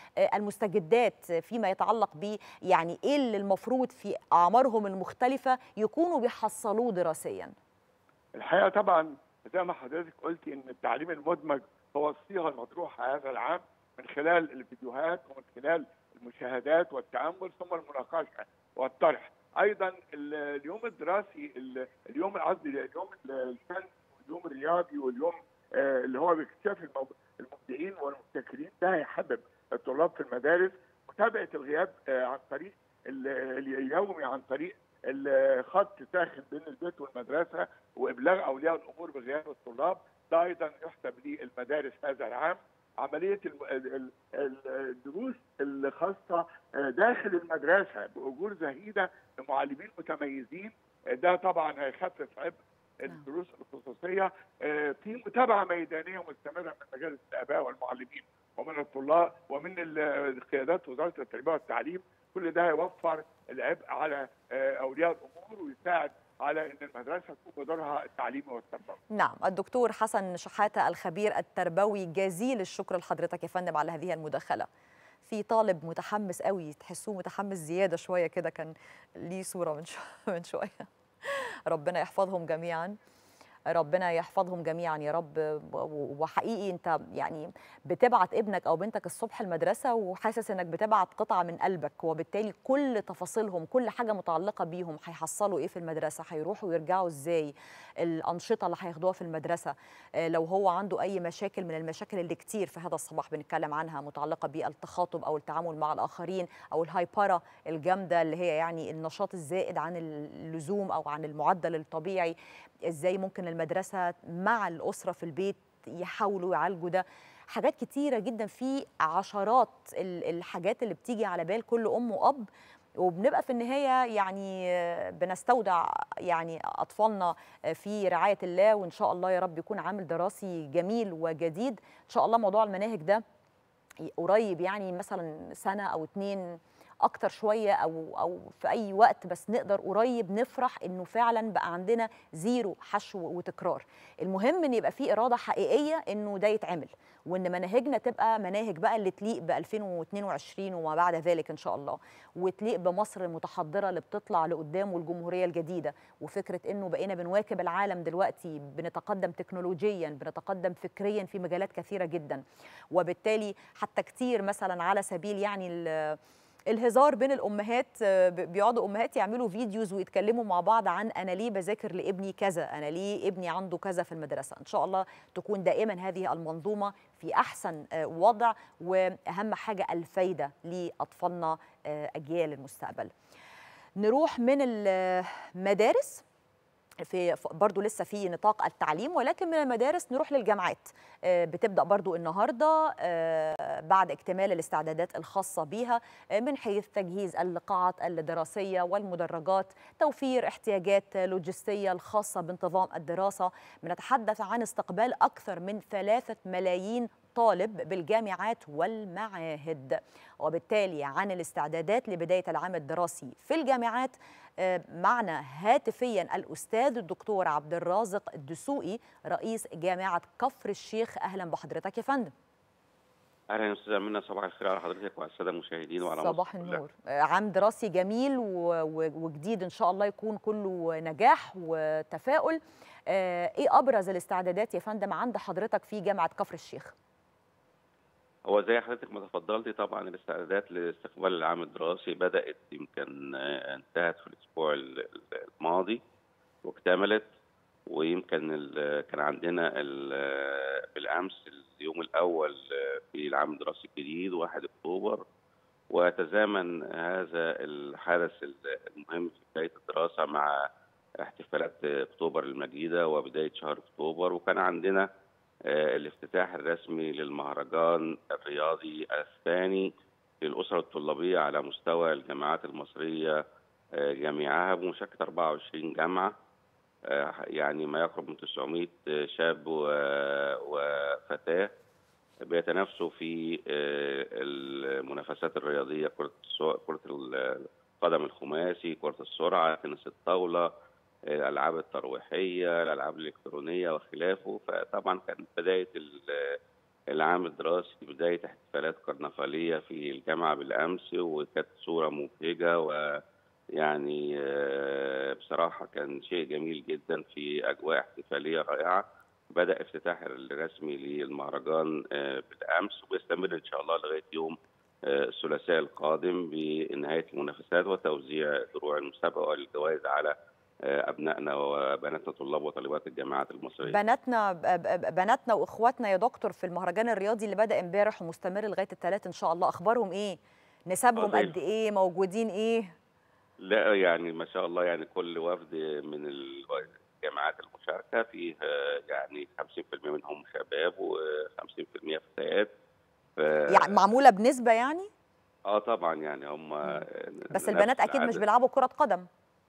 بالمستجدات فيما يتعلق ب يعني إيه اللي المفروض في أعمارهم المختلفة يكونوا بيحصلوه دراسيا الحقيقه طبعا زي ما حضرتك قلتي ان التعليم المدمج هو الصيغه المطروحه هذا العام من خلال الفيديوهات ومن خلال المشاهدات والتامل ثم المناقشه والطرح ايضا ال- اليوم الدراسي ال- اليوم قصدي اليوم الفن واليوم الرياضي واليوم آه، اللي هو باكتشاف المب- المبدعين والمبتكرين ده هيحبب الطلاب في المدارس متابعه الغياب آه، عن طريق ال- اليومي عن طريق الخط ساخن بين البيت والمدرسه وابلاغ اولياء الامور بغياب الطلاب ده ايضا يحسب للمدارس هذا العام عمليه الم- ال- ال- ال- الدروس الخاصه آه، داخل المدرسه باجور زهيده لمعلمين متميزين آه، ده طبعا هيخفف عبء الدروس الخصوصيه آه، في متابعه ميدانيه مستمره من مجالس الاباء والمعلمين ومن الطلاب ومن ال- قيادات وزاره التربيه والتعليم كل ده هيوفر العبء على آه، اولياء الامور ويساعد على ان المدرسه تكون بدورها التعليمي والتربوي. نعم الدكتور حسن شحاتة الخبير التربوي جزيل الشكر لحضرتك يا فندم على هذه المداخلة في طالب متحمس قوي تحسوه متحمس زيادة شوية كده كان ليه صورة من شو من شوية ربنا يحفظهم جميعا ربنا يحفظهم جميعا يا رب و- وحقيقي انت يعني بتبعت ابنك او بنتك الصبح المدرسه وحاسس انك بتبعت قطعه من قلبك وبالتالي كل تفاصيلهم كل حاجه متعلقه بيهم هيحصلوا ايه في المدرسه هيروحوا ويرجعوا ازاي الانشطه اللي هياخدوها في المدرسه آه، لو هو عنده اي مشاكل من المشاكل اللي كتير في هذا الصباح بنتكلم عنها متعلقه بالتخاطب او التعامل مع الاخرين او الهايبره الجامده اللي هي يعني النشاط الزائد عن اللزوم او عن المعدل الطبيعي ازاي ممكن المدرسه مع الاسره في البيت يحاولوا يعالجوا ده حاجات كتيره جدا في عشرات ال- الحاجات اللي بتيجي على بال كل ام واب وبنبقى في النهايه يعني آه، بنستودع يعني اطفالنا آه، في رعايه الله وان شاء الله يا رب يكون عامل دراسي جميل وجديد ان شاء الله موضوع المناهج ده قريب يعني مثلا سنه او اتنين اكتر شويه او او في اي وقت بس نقدر قريب نفرح انه فعلا بقى عندنا زيرو حشو وتكرار المهم ان يبقى في اراده حقيقيه انه ده يتعمل وان مناهجنا تبقى مناهج بقى اللي تليق ب 2022 وما بعد ذلك ان شاء الله وتليق بمصر المتحضره اللي بتطلع لقدام والجمهوريه الجديده وفكره انه بقينا بنواكب العالم دلوقتي بنتقدم تكنولوجيا بنتقدم فكريا في مجالات كثيره جدا وبالتالي حتى كتير مثلا على سبيل يعني ال- الهزار بين الامهات آه، ب- بيقعدوا امهات يعملوا فيديوز ويتكلموا مع بعض عن انا ليه بذاكر لابني كذا انا ليه ابني عنده كذا في المدرسه ان شاء الله تكون دائما هذه المنظومه في احسن آه، وضع واهم حاجه الفايده لاطفالنا آه، اجيال المستقبل نروح من المدارس في ف- برضو لسه في نطاق التعليم ولكن من المدارس نروح للجامعات آه، بتبدا برضو النهارده آه، بعد اكتمال الاستعدادات الخاصه بيها آه، من حيث تجهيز القاعات الدراسيه والمدرجات توفير احتياجات لوجستيه الخاصه بانتظام الدراسه بنتحدث عن استقبال اكثر من ثلاثة ملايين طالب بالجامعات والمعاهد وبالتالي عن الاستعدادات لبدايه العام الدراسي في الجامعات آه، معنا هاتفيا الاستاذ الدكتور عبد الرازق الدسوقي رئيس جامعه كفر الشيخ اهلا بحضرتك يا فندم اهلا يا استاذه منى صباح الخير على حضرتك وعلى الساده المشاهدين وعلى مصر صباح كلها. النور آه، عام دراسي جميل و- و- وجديد ان شاء الله يكون كله نجاح وتفاؤل آه، ايه ابرز الاستعدادات يا فندم عند حضرتك في جامعه كفر الشيخ هو زي حضرتك ما تفضلتي طبعا الاستعدادات لاستقبال العام الدراسي بدات يمكن آه، انتهت في الاسبوع ال- ال- الماضي واكتملت ويمكن ال- كان عندنا ال- بالامس اليوم الاول آه، في العام الدراسي الجديد 1 اكتوبر وتزامن هذا الحدث المهم في بدايه الدراسه مع احتفالات اكتوبر المجيده وبدايه شهر اكتوبر وكان عندنا آه، الافتتاح الرسمي للمهرجان الرياضي الثاني للأسرة الطلابية على مستوى الجامعات المصرية آه، جميعها بمشاركة 24 جامعة آه، يعني ما يقرب من 900 شاب و- وفتاة بيتنافسوا في آه، المنافسات الرياضية كرة السو- كرة القدم الخماسي كرة السرعة تنس الطاولة الالعاب الترويحيه الالعاب الالكترونيه وخلافه فطبعا كانت بدايه ال- العام الدراسي بدايه احتفالات كرنفاليه في الجامعه بالامس وكانت صوره مبهجه ويعني آه، بصراحه كان شيء جميل جدا في اجواء احتفاليه رائعه بدا افتتاح الرسمي للمهرجان آه، بالامس وبيستمر ان شاء الله لغايه يوم آه، الثلاثاء القادم بنهايه المنافسات وتوزيع دروع المسابقه والجوائز على آه، ابنائنا وبناتنا طلاب وطالبات الجامعات المصريه بناتنا ب- ب- بناتنا واخواتنا يا دكتور في المهرجان الرياضي اللي بدا امبارح ومستمر لغايه الثلاث ان شاء الله اخبارهم ايه نسبهم زي قد ايه موجودين ايه لا يعني ما شاء الله يعني كل وفد من الجامعات المشاركه فيه آه، يعني 50% منهم شباب و50% فتيات ف... يعني معموله بنسبه يعني اه طبعا يعني هم بس البنات اكيد مش بيلعبوا كره قدم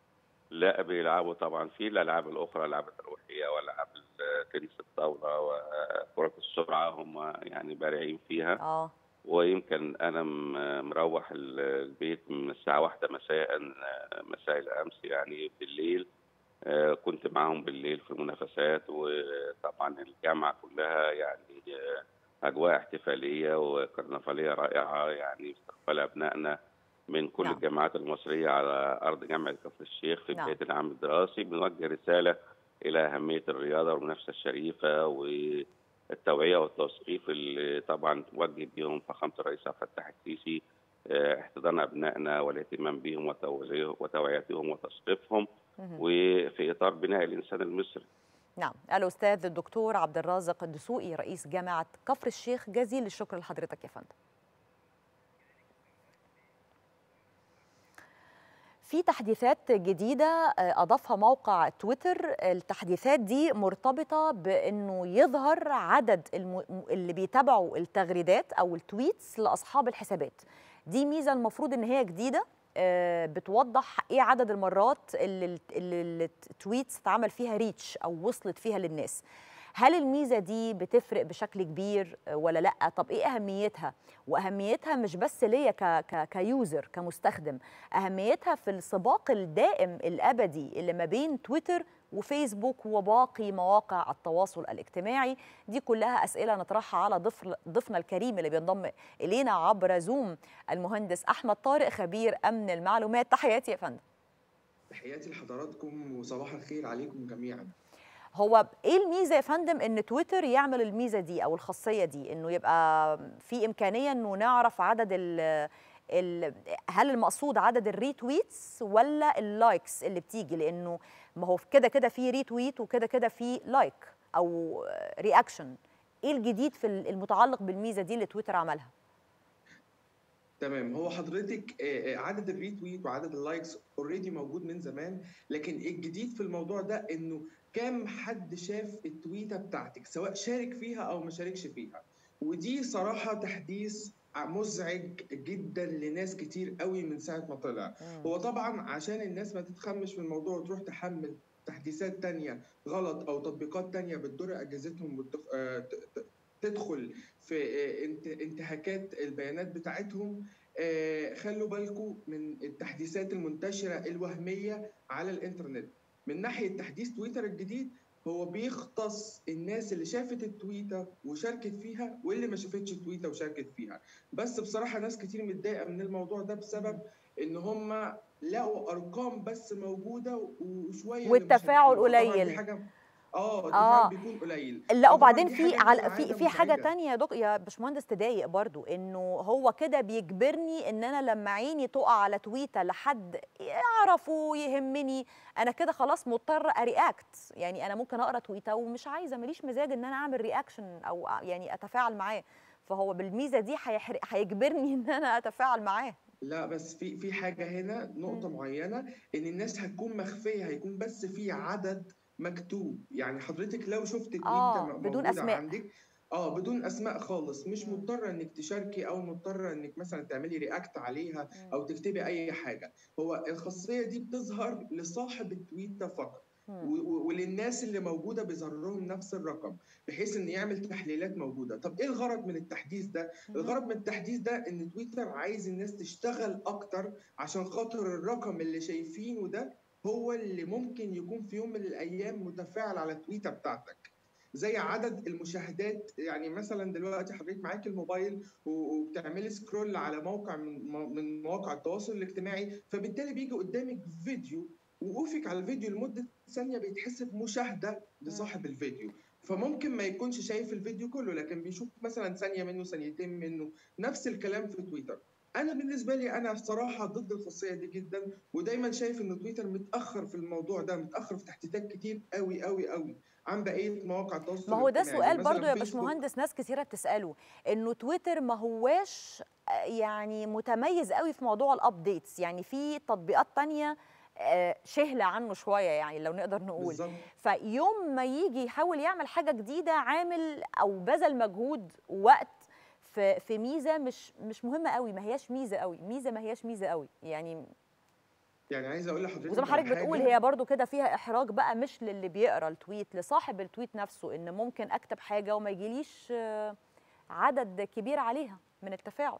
لا بيلعبوا طبعا في الالعاب الاخرى الالعاب الترويحيه والعاب تنس الطاوله وكره السرعه هم يعني بارعين فيها اه ويمكن انا م- مروح ال- البيت من الساعه واحدة مساء آه، مساء الامس يعني بالليل آه، كنت معاهم بالليل في المنافسات وطبعا الجامعه كلها يعني آه، اجواء احتفاليه وكرنفاليه رائعه يعني استقبال ابنائنا من كل نعم. الجامعات المصريه على ارض جامعه كفر الشيخ في نعم. بدايه العام الدراسي بنوجه رساله الى اهميه الرياضه والمنافسه الشريفه والتوعيه والتثقيف اللي طبعا توجه بيهم فخامه الرئيس عبد الفتاح السيسي آه، احتضان ابنائنا والاهتمام بهم وتوعيه- وتوعيتهم وتثقيفهم مهم. وفي اطار بناء الانسان المصري نعم الاستاذ الدكتور عبد الرازق الدسوقي رئيس جامعه كفر الشيخ جزيل الشكر لحضرتك يا فندم في تحديثات جديدة آه، أضافها موقع تويتر التحديثات دي مرتبطة بأنه يظهر عدد الم... اللي بيتابعوا التغريدات أو التويتس لأصحاب الحسابات دي ميزة المفروض أن هي جديدة آه، بتوضح ايه عدد المرات اللي اللي التويتس اتعمل فيها ريتش او وصلت فيها للناس هل الميزه دي بتفرق بشكل كبير آه، ولا لا طب ايه اهميتها واهميتها مش بس ليا ك ك كيوزر كمستخدم اهميتها في السباق الدائم الابدي اللي ما بين تويتر وفيسبوك وباقي مواقع التواصل الاجتماعي دي كلها اسئله نطرحها على ضيف ضيفنا الكريم اللي بينضم الينا عبر زوم المهندس احمد طارق خبير امن المعلومات تحياتي يا فندم تحياتي لحضراتكم وصباح الخير عليكم جميعا هو ايه الميزه يا فندم ان تويتر يعمل الميزه دي او الخاصيه دي انه يبقى في امكانيه انه نعرف عدد ال ال هل المقصود عدد الريتويتس ولا اللايكس اللي بتيجي لانه ما هو كده كده في ريتويت وكده كده في لايك او رياكشن ايه الجديد في المتعلق بالميزه دي اللي تويتر عملها تمام هو حضرتك آه، آه، عدد الريتويت وعدد اللايكس اوريدي موجود من زمان لكن الجديد في الموضوع ده انه كام حد شاف التويته بتاعتك سواء شارك فيها او ما شاركش فيها ودي صراحه تحديث مزعج جدا لناس كتير قوي من ساعه ما طلع هو طبعا عشان الناس ما تتخمش في الموضوع وتروح تحمل تحديثات تانية غلط او تطبيقات تانية بتضر اجهزتهم وتخ- آه، ت- ت- تدخل في آه، انت- انتهاكات البيانات بتاعتهم آه، خلوا بالكم من التحديثات المنتشرة الوهمية على الإنترنت من ناحية تحديث تويتر الجديد هو بيختص الناس اللي شافت التويتة وشاركت فيها واللي ما شافتش التويتة وشاركت فيها بس بصراحة ناس كتير متضايقة من الموضوع ده بسبب إن هم لقوا أرقام بس موجودة وشوية اللي والتفاعل مشاركين. طبعاً دي قليل. حاجة اه آه. التفاعل بيكون قليل لا فطبعاً وبعدين دي في حاجة على بتبقى في عادة في حاجه مزعجة. تانية يا دك يا باشمهندس تضايق برضو انه هو كده بيجبرني ان انا لما عيني تقع على تويته لحد اعرفه يهمني انا كده خلاص مضطر ارياكت يعني انا ممكن اقرا تويته ومش عايزه ماليش مزاج ان انا اعمل رياكشن او يعني اتفاعل معاه فهو بالميزه دي هيحرق هيجبرني ان انا اتفاعل معاه لا بس في في حاجة هنا نقطة معينة إن الناس هتكون مخفية هيكون بس في عدد مكتوب يعني حضرتك لو شفت تويتة آه، م- بدون موجودة أسماء. عندك اه بدون اسماء خالص مش مضطره انك تشاركي او مضطره انك مثلا تعملي رياكت عليها او تكتبي اي حاجه هو الخاصيه دي بتظهر لصاحب التويته فقط و- و- وللناس اللي موجوده بيظهر لهم نفس الرقم بحيث ان يعمل تحليلات موجوده طب ايه الغرض من التحديث ده الغرض من التحديث ده ان تويتر عايز الناس تشتغل اكتر عشان خاطر الرقم اللي شايفينه ده هو اللي ممكن يكون في يوم من الايام متفاعل على التويته بتاعتك زي عدد المشاهدات يعني مثلا دلوقتي حضرتك معاك الموبايل و- وبتعملي سكرول على موقع من مو- من مواقع التواصل الاجتماعي فبالتالي بيجي قدامك فيديو وقوفك على الفيديو لمده ثانيه بيتحسب مشاهده لصاحب الفيديو فممكن ما يكونش شايف الفيديو كله لكن بيشوف مثلا ثانيه منه ثانيتين منه نفس الكلام في تويتر انا بالنسبه لي انا الصراحه ضد الخاصيه دي جدا ودايما شايف ان تويتر متاخر في الموضوع ده متاخر في تحديثات كتير قوي قوي قوي عن بقيه مواقع التواصل ما هو ده الاجتماعي. سؤال مثلاً برضو يا فيسبوك باشمهندس ناس كثيره بتساله انه تويتر ما هواش آه، يعني متميز قوي في موضوع الابديتس يعني في تطبيقات تانية آه، شهلة عنه شوية يعني لو نقدر نقول بالظبط فيوم ما يجي يحاول يعمل حاجة جديدة عامل أو بذل مجهود ووقت في في ميزة مش مش مهمة قوي ما هياش ميزة قوي ميزة ما هياش ميزة قوي يعني يعني عايز اقول لحضرتك وزي ما على حضرتك بتقول حاجة- هي برضو كده فيها احراج بقى مش للي بيقرا التويت لصاحب التويت نفسه ان ممكن اكتب حاجه وما يجيليش آه، عدد كبير عليها من التفاعل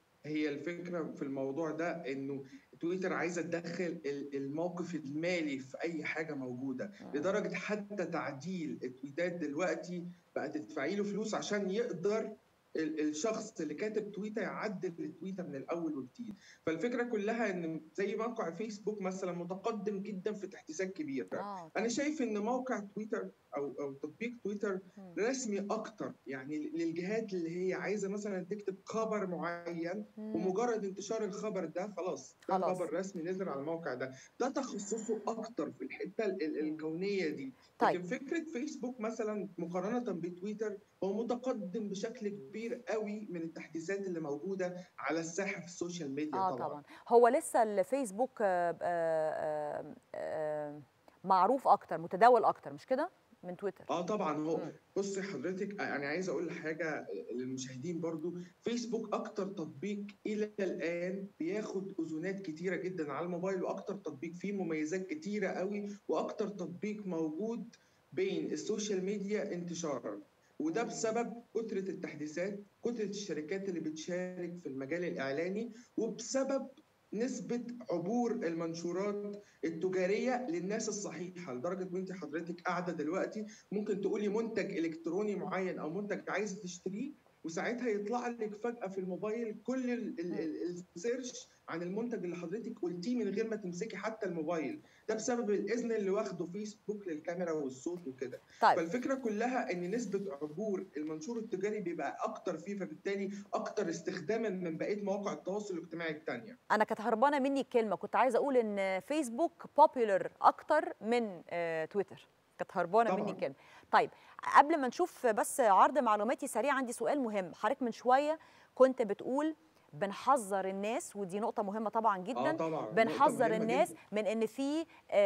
هي الفكره في الموضوع ده انه تويتر عايزه تدخل ال- الموقف المالي في اي حاجه موجوده لدرجه حتى تعديل التويتات دلوقتي بقى تدفعي له فلوس عشان يقدر ال- الشخص اللي كاتب تويته يعدل التويته من الاول وجديد فالفكره كلها ان زي موقع فيسبوك مثلا متقدم جدا في تحديثات كبيره آه، انا شايف ان موقع تويتر او او تطبيق تويتر رسمي اكتر يعني للجهات اللي هي عايزه مثلا تكتب خبر معين ومجرد انتشار الخبر ده خلاص ده خلاص. خبر رسمي نزل على الموقع ده ده تخصصه اكتر في الحته ال- ال- الكونيه دي طيب. لكن فكره فيسبوك مثلا مقارنه بتويتر هو متقدم بشكل كبير قوي من التحديثات اللي موجوده على الساحه في السوشيال ميديا اه طبعا هو لسه الفيسبوك آه، آه، آه، معروف اكتر متداول اكتر مش كده من تويتر اه طبعا هو بصي حضرتك يعني عايز اقول حاجه للمشاهدين برضو فيسبوك اكتر تطبيق الى الان بياخد اذونات كتيره جدا على الموبايل واكتر تطبيق فيه مميزات كتيره قوي واكتر تطبيق موجود بين السوشيال ميديا انتشارا وده بسبب كثره التحديثات كثره الشركات اللي بتشارك في المجال الاعلاني وبسبب نسبة عبور المنشورات التجارية للناس الصحيحة لدرجة وانت حضرتك قاعدة دلوقتي ممكن تقولي منتج إلكتروني معين أو منتج عايزة تشتريه وساعتها يطلع لك فجأة في الموبايل كل ال- ال- ال- السيرش عن المنتج اللي حضرتك قلتيه من غير ما تمسكي حتى الموبايل ده بسبب الإذن اللي واخده فيسبوك للكاميرا والصوت وكده طيب. فالفكرة كلها إن نسبة عبور المنشور التجاري بيبقى أكتر فيه فبالتالي أكتر استخداما من بقية مواقع التواصل الاجتماعي التانية انا كانت هربانه مني الكلمه كنت عايزه اقول ان فيسبوك بوبيلر اكتر من آه، تويتر كانت هربانه مني طبعاً. الكلمه طيب قبل ما نشوف بس عرض معلوماتي سريع عندي سؤال مهم حضرتك من شويه كنت بتقول بنحذر الناس ودي نقطه مهمه طبعا جدا اه طبعا نقطة بنحذر مهمة الناس جداً. من ان في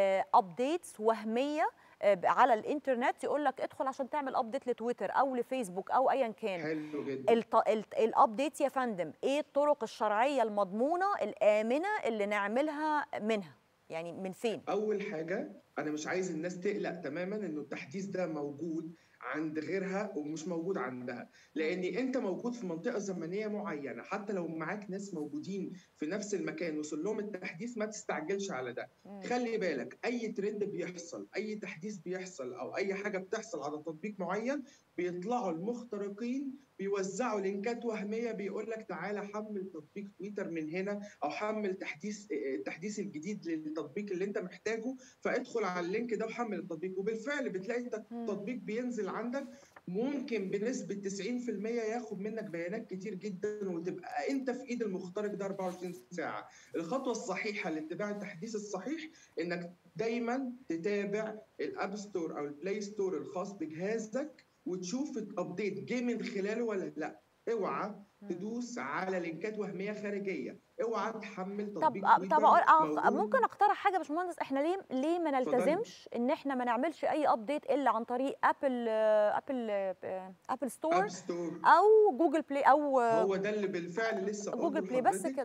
ابديتس وهميه آه، على الانترنت يقول لك ادخل عشان تعمل ابديت لتويتر او لفيسبوك او ايا كان حلو جدا الط- الت- الابديت يا فندم ايه الطرق الشرعيه المضمونه الامنه اللي نعملها منها يعني من فين اول حاجه انا مش عايز الناس تقلق تماما انه التحديث ده موجود عند غيرها ومش موجود عندها لان انت موجود في منطقه زمنيه معينه حتى لو معاك ناس موجودين في نفس المكان وصل لهم التحديث ما تستعجلش على ده خلي بالك اي ترند بيحصل اي تحديث بيحصل او اي حاجه بتحصل على تطبيق معين بيطلعوا المخترقين بيوزعوا لينكات وهميه بيقول لك تعالى حمل تطبيق تويتر من هنا او حمل تحديث التحديث الجديد للتطبيق اللي انت محتاجه فادخل على اللينك ده وحمل التطبيق وبالفعل بتلاقي انت التطبيق بينزل عندك ممكن بنسبه 90% ياخد منك بيانات كتير جدا وتبقى انت في ايد المخترق ده 24 ساعه الخطوه الصحيحه لاتباع التحديث الصحيح انك دايما تتابع الاب ستور او البلاي ستور الخاص بجهازك وتشوف الابديت جه من خلاله ولا لا اوعى تدوس على لينكات وهميه خارجيه اوعى تحمل طب تطبيق طب تويتر أقول آه، موجود. ممكن اقترح حاجه يا باشمهندس احنا ليه ليه ما اتفضلي. نلتزمش ان احنا ما نعملش اي ابديت الا عن طريق ابل آه، ابل آه، ابل ستور اب ستور او جوجل بلاي او آه، هو ده اللي بالفعل لسه قلته جوجل بلاي بس لحضرتك. كده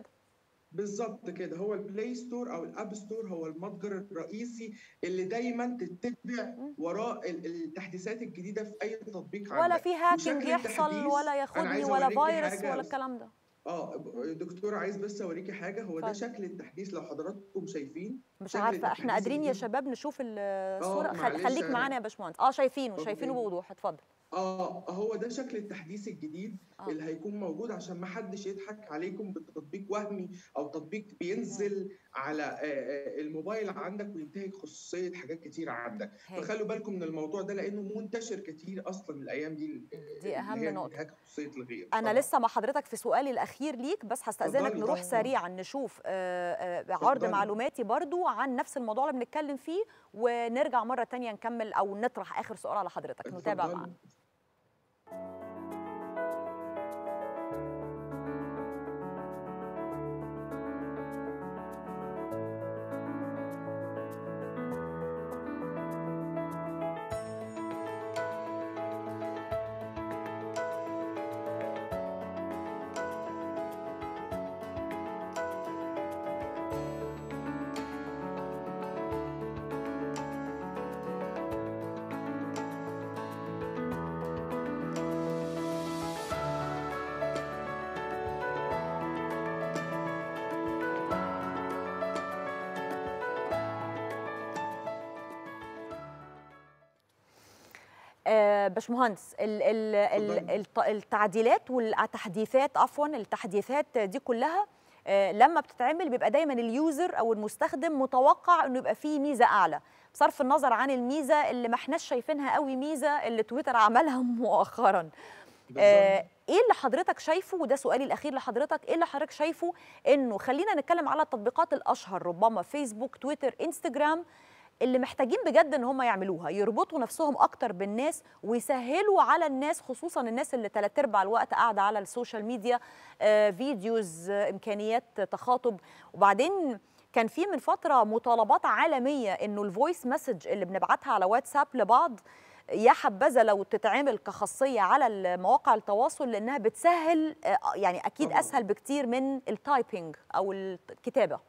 بالظبط كده هو البلاي ستور او الاب ستور هو المتجر الرئيسي اللي دايما تتبع وراء ال- التحديثات الجديده في اي تطبيق ولا عندك في هاكينج وشكل يحصل التحديث، ولا أنا ياخدني عايز ولا أوريكي فيروس حاجة ولا بس. الكلام ده اه ب- دكتور عايز بس اوريكي حاجه هو ده اتفضل. شكل التحديث لو حضراتكم شايفين مش شكل عارفه احنا التحديث قادرين يا الجديد. شباب نشوف ال- الصوره خل... معلش خليك أنا- معانا يا باشمهندس اه شايفينه أوكي. شايفينه بوضوح اتفضل اه هو ده شكل التحديث الجديد آه. اللي هيكون موجود عشان ما حدش يضحك عليكم بتطبيق وهمي او تطبيق بينزل على آه، آه، الموبايل عندك وينتهك خصوصيه حاجات كتير عندك هاي. فخلوا بالكم من الموضوع ده لانه منتشر كتير اصلا الايام دي دي أهم اللي هي نقطة. انتهاك خصوصيه الغير انا طبعاً. لسه مع حضرتك في سؤالي الاخير ليك بس هستاذنك اتفضلي نروح طبعاً. سريعا نشوف آه، آه، عرض اتفضلي. معلوماتي برضو عن نفس الموضوع اللي بنتكلم فيه ونرجع مره تانية نكمل او نطرح اخر سؤال على حضرتك نتابع اتفضلي. معانا آه، باشمهندس ال- ال- ال- اتفضلي. الت- التعديلات والتحديثات عفوا التحديثات دي كلها آه، لما بتتعمل بيبقى دايما اليوزر او المستخدم متوقع انه يبقى فيه ميزه اعلى بصرف النظر عن الميزه اللي ما احناش شايفينها قوي ميزه اللي تويتر عملها مؤخرا آه، ايه اللي حضرتك شايفه وده سؤالي الاخير لحضرتك ايه اللي حضرتك شايفه انه خلينا نتكلم على التطبيقات الاشهر ربما فيسبوك تويتر انستجرام اللي محتاجين بجد ان هم يعملوها يربطوا نفسهم اكتر بالناس ويسهلوا على الناس خصوصا الناس اللي تلات ارباع الوقت قاعده على السوشيال ميديا آه، فيديوز آه، امكانيات تخاطب وبعدين كان في من فتره مطالبات عالميه انه الفويس مسج اللي بنبعتها على واتساب لبعض يا حبذا لو تتعمل كخاصيه على مواقع التواصل لانها بتسهل آه، يعني اكيد طبعاً. اسهل بكتير من التايبنج او الكتابه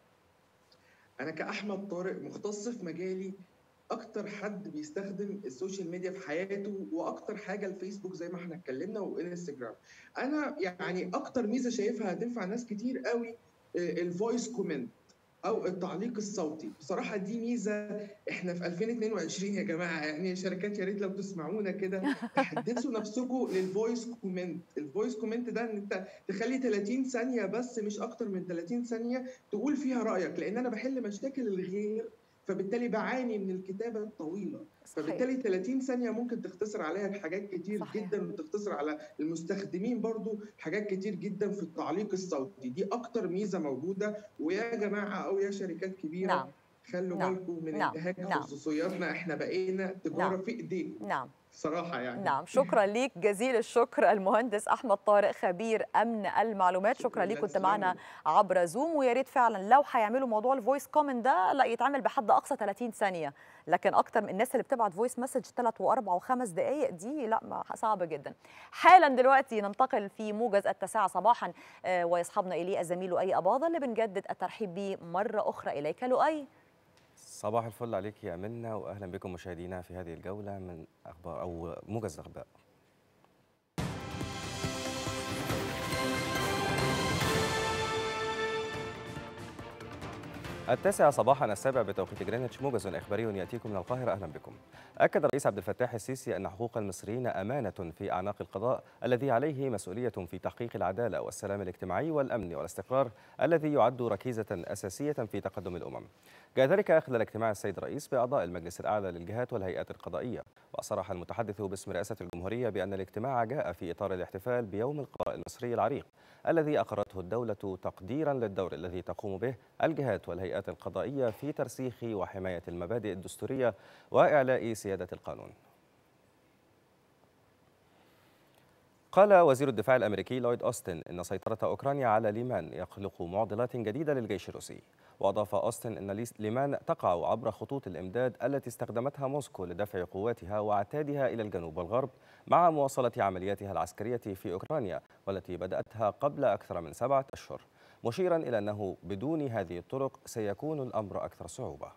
انا كاحمد طارق مختص في مجالي اكتر حد بيستخدم السوشيال ميديا في حياته واكتر حاجه الفيسبوك زي ما احنا اتكلمنا وانستجرام انا يعني اكتر ميزه شايفها هتنفع ناس كتير قوي الفويس كومنت او التعليق الصوتي بصراحه دي ميزه احنا في 2022 يا جماعه يعني شركات يا ريت لو تسمعونا كده تحدثوا نفسكم للفويس كومنت الفويس كومنت ده ان انت تخلي 30 ثانيه بس مش اكتر من 30 ثانيه تقول فيها رايك لان انا بحل مشاكل الغير فبالتالي بعاني من الكتابه الطويله صحيح. فبالتالي 30 ثانيه ممكن تختصر عليها حاجات كتير صحيح. جدا وتختصر على المستخدمين برضو حاجات كتير جدا في التعليق الصوتي دي اكتر ميزه موجوده ويا جماعه او يا شركات كبيره نعم خلوا نعم. بالكم من نعم. انتهاك نعم. خصوصياتنا احنا بقينا تجاره نعم. في ايديكم نعم صراحه يعني نعم شكرا ليك جزيل الشكر المهندس احمد طارق خبير امن المعلومات شكرا شكراً ليك لك، كنت تسلمي. معنا عبر زوم ويا ريت فعلا لو هيعملوا موضوع الفويس كومنت ده لا يتعمل بحد اقصى 30 ثانيه لكن اكتر من الناس اللي بتبعت فويس مسج 3 و4 و5 دقائق دي لا ما صعب جدا حالا دلوقتي ننتقل في موجز التاسعه صباحا آه، ويصحبنا اليه الزميل لؤي اباظه اللي بنجدد الترحيب به مره اخرى اليك لؤي صباح الفل عليك يا منا واهلا بكم مشاهدينا في هذه الجوله من اخبار او موجز الاخبار التاسعة صباحا السابع بتوقيت جرينتش موجز إخباري يأتيكم من القاهرة أهلا بكم. أكد الرئيس عبد الفتاح السيسي أن حقوق المصريين أمانة في أعناق القضاء الذي عليه مسؤولية في تحقيق العدالة والسلام الاجتماعي والأمن والاستقرار الذي يعد ركيزة أساسية في تقدم الأمم. جاء ذلك خلال اجتماع السيد الرئيس بأعضاء المجلس الأعلى للجهات والهيئات القضائية وصرح المتحدث باسم رئاسة الجمهورية بأن الاجتماع جاء في إطار الاحتفال بيوم القضاء المصري العريق الذي أقرته الدولة تقديرا للدور الذي تقوم به الجهات والهيئات القضائية في ترسيخ وحماية المبادئ الدستورية وإعلاء سيادة القانون قال وزير الدفاع الامريكي لويد اوستن ان سيطره اوكرانيا على ليمان يخلق معضلات جديده للجيش الروسي واضاف اوستن ان ليس- ليمان تقع عبر خطوط الامداد التي استخدمتها موسكو لدفع قواتها وعتادها الى الجنوب والغرب مع مواصله عملياتها العسكريه في اوكرانيا والتي بداتها قبل اكثر من سبعه اشهر مشيرا الى انه بدون هذه الطرق سيكون الامر اكثر صعوبه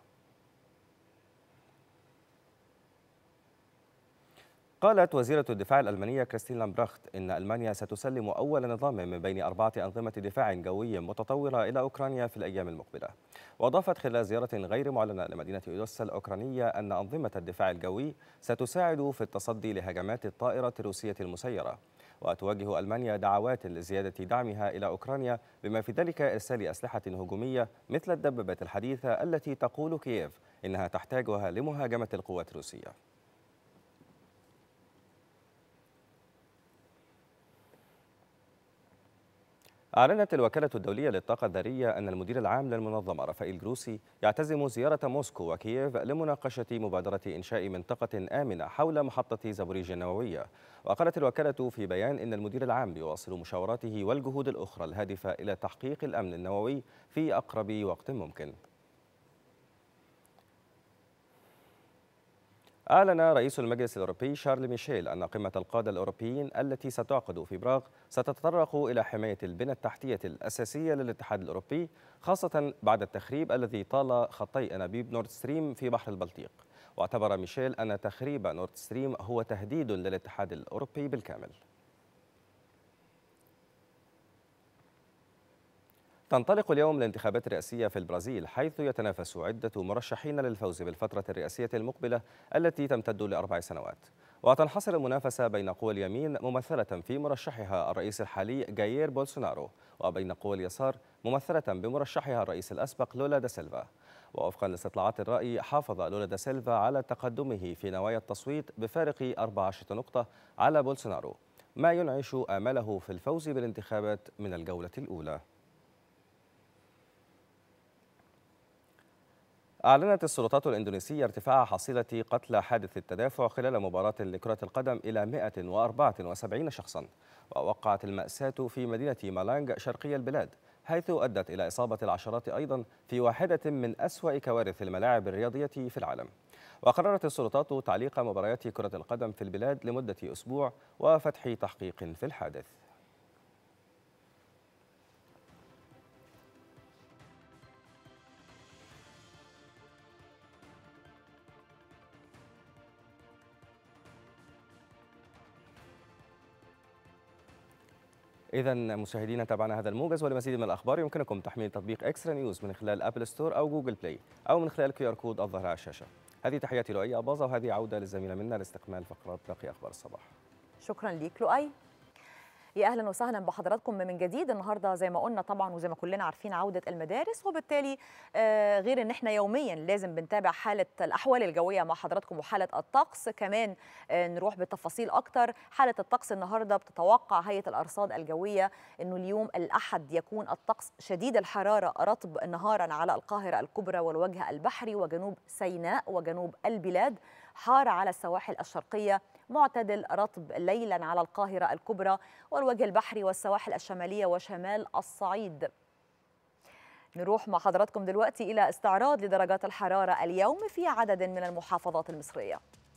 قالت وزيرة الدفاع الألمانية كريستين لامبراخت إن ألمانيا ستسلم أول نظام من بين أربعة أنظمة دفاع جوي متطورة إلى أوكرانيا في الأيام المقبلة وأضافت خلال زيارة غير معلنة لمدينة أوديسا الأوكرانية أن أنظمة الدفاع الجوي ستساعد في التصدي لهجمات الطائرة الروسية المسيرة وتوجه ألمانيا دعوات لزيادة دعمها إلى أوكرانيا بما في ذلك إرسال أسلحة هجومية مثل الدبابات الحديثة التي تقول كييف إنها تحتاجها لمهاجمة القوات الروسية أعلنت الوكالة الدولية للطاقة الذرية أن المدير العام للمنظمة رافائيل جروسي يعتزم زيارة موسكو وكييف لمناقشة مبادرة إنشاء منطقة آمنة حول محطة زابوريجيا النووية وقالت الوكالة في بيان إن المدير العام يواصل مشاوراته والجهود الأخرى الهادفة إلى تحقيق الأمن النووي في أقرب وقت ممكن أعلن رئيس المجلس الأوروبي شارل ميشيل أن قمة القادة الأوروبيين التي ستعقد في براغ ستتطرق إلى حماية البنى التحتية الأساسية للاتحاد الأوروبي خاصة بعد التخريب الذي طال خطي أنابيب نورد ستريم في بحر البلطيق واعتبر ميشيل أن تخريب نورد ستريم هو تهديد للاتحاد الأوروبي بالكامل تنطلق اليوم الانتخابات الرئاسية في البرازيل حيث يتنافس عدة مرشحين للفوز بالفترة الرئاسية المقبلة التي تمتد لأربع سنوات وتنحصر المنافسة بين قوى اليمين ممثلة في مرشحها الرئيس الحالي جايير بولسونارو وبين قوى اليسار ممثلة بمرشحها الرئيس الأسبق لولا دا سيلفا ووفقا لاستطلاعات الرأي حافظ لولا دا سيلفا على تقدمه في نوايا التصويت بفارق 14 نقطة على بولسونارو ما ينعش آمله في الفوز بالانتخابات من الجولة الأولى أعلنت السلطات الإندونيسية ارتفاع حصيلة قتلى حادث التدافع خلال مباراة لكرة القدم إلى 174 شخصا ووقعت المأساة في مدينة مالانج شرقي البلاد حيث أدت إلى إصابة العشرات أيضا في واحدة من أسوأ كوارث الملاعب الرياضية في العالم وقررت السلطات تعليق مباريات كرة القدم في البلاد لمدة أسبوع وفتح تحقيق في الحادث إذا مشاهدينا تابعنا هذا الموجز ولمزيد من الأخبار يمكنكم تحميل تطبيق إكسترا نيوز من خلال أبل ستور أو جوجل بلاي أو من خلال كيو ار كود الظاهر على الشاشة هذه تحياتي لؤي أباظة وهذه عودة للزميلة منا لاستكمال فقرات باقي أخبار الصباح شكرا ليك لؤي يا اهلا وسهلا بحضراتكم من جديد النهارده زي ما قلنا طبعا وزي ما كلنا عارفين عوده المدارس وبالتالي آه، غير ان احنا يوميا لازم بنتابع حاله الاحوال الجويه مع حضراتكم وحاله الطقس كمان آه، نروح بالتفاصيل اكتر حاله الطقس النهارده بتتوقع هيئه الارصاد الجويه انه اليوم الاحد يكون الطقس شديد الحراره رطب نهارا على القاهره الكبرى والوجه البحري وجنوب سيناء وجنوب البلاد حار على السواحل الشرقية معتدل رطب ليلا على القاهرة الكبرى والوجه البحري والسواحل الشمالية وشمال الصعيد نروح مع حضراتكم دلوقتي إلى استعراض لدرجات الحرارة اليوم في عدد من المحافظات المصرية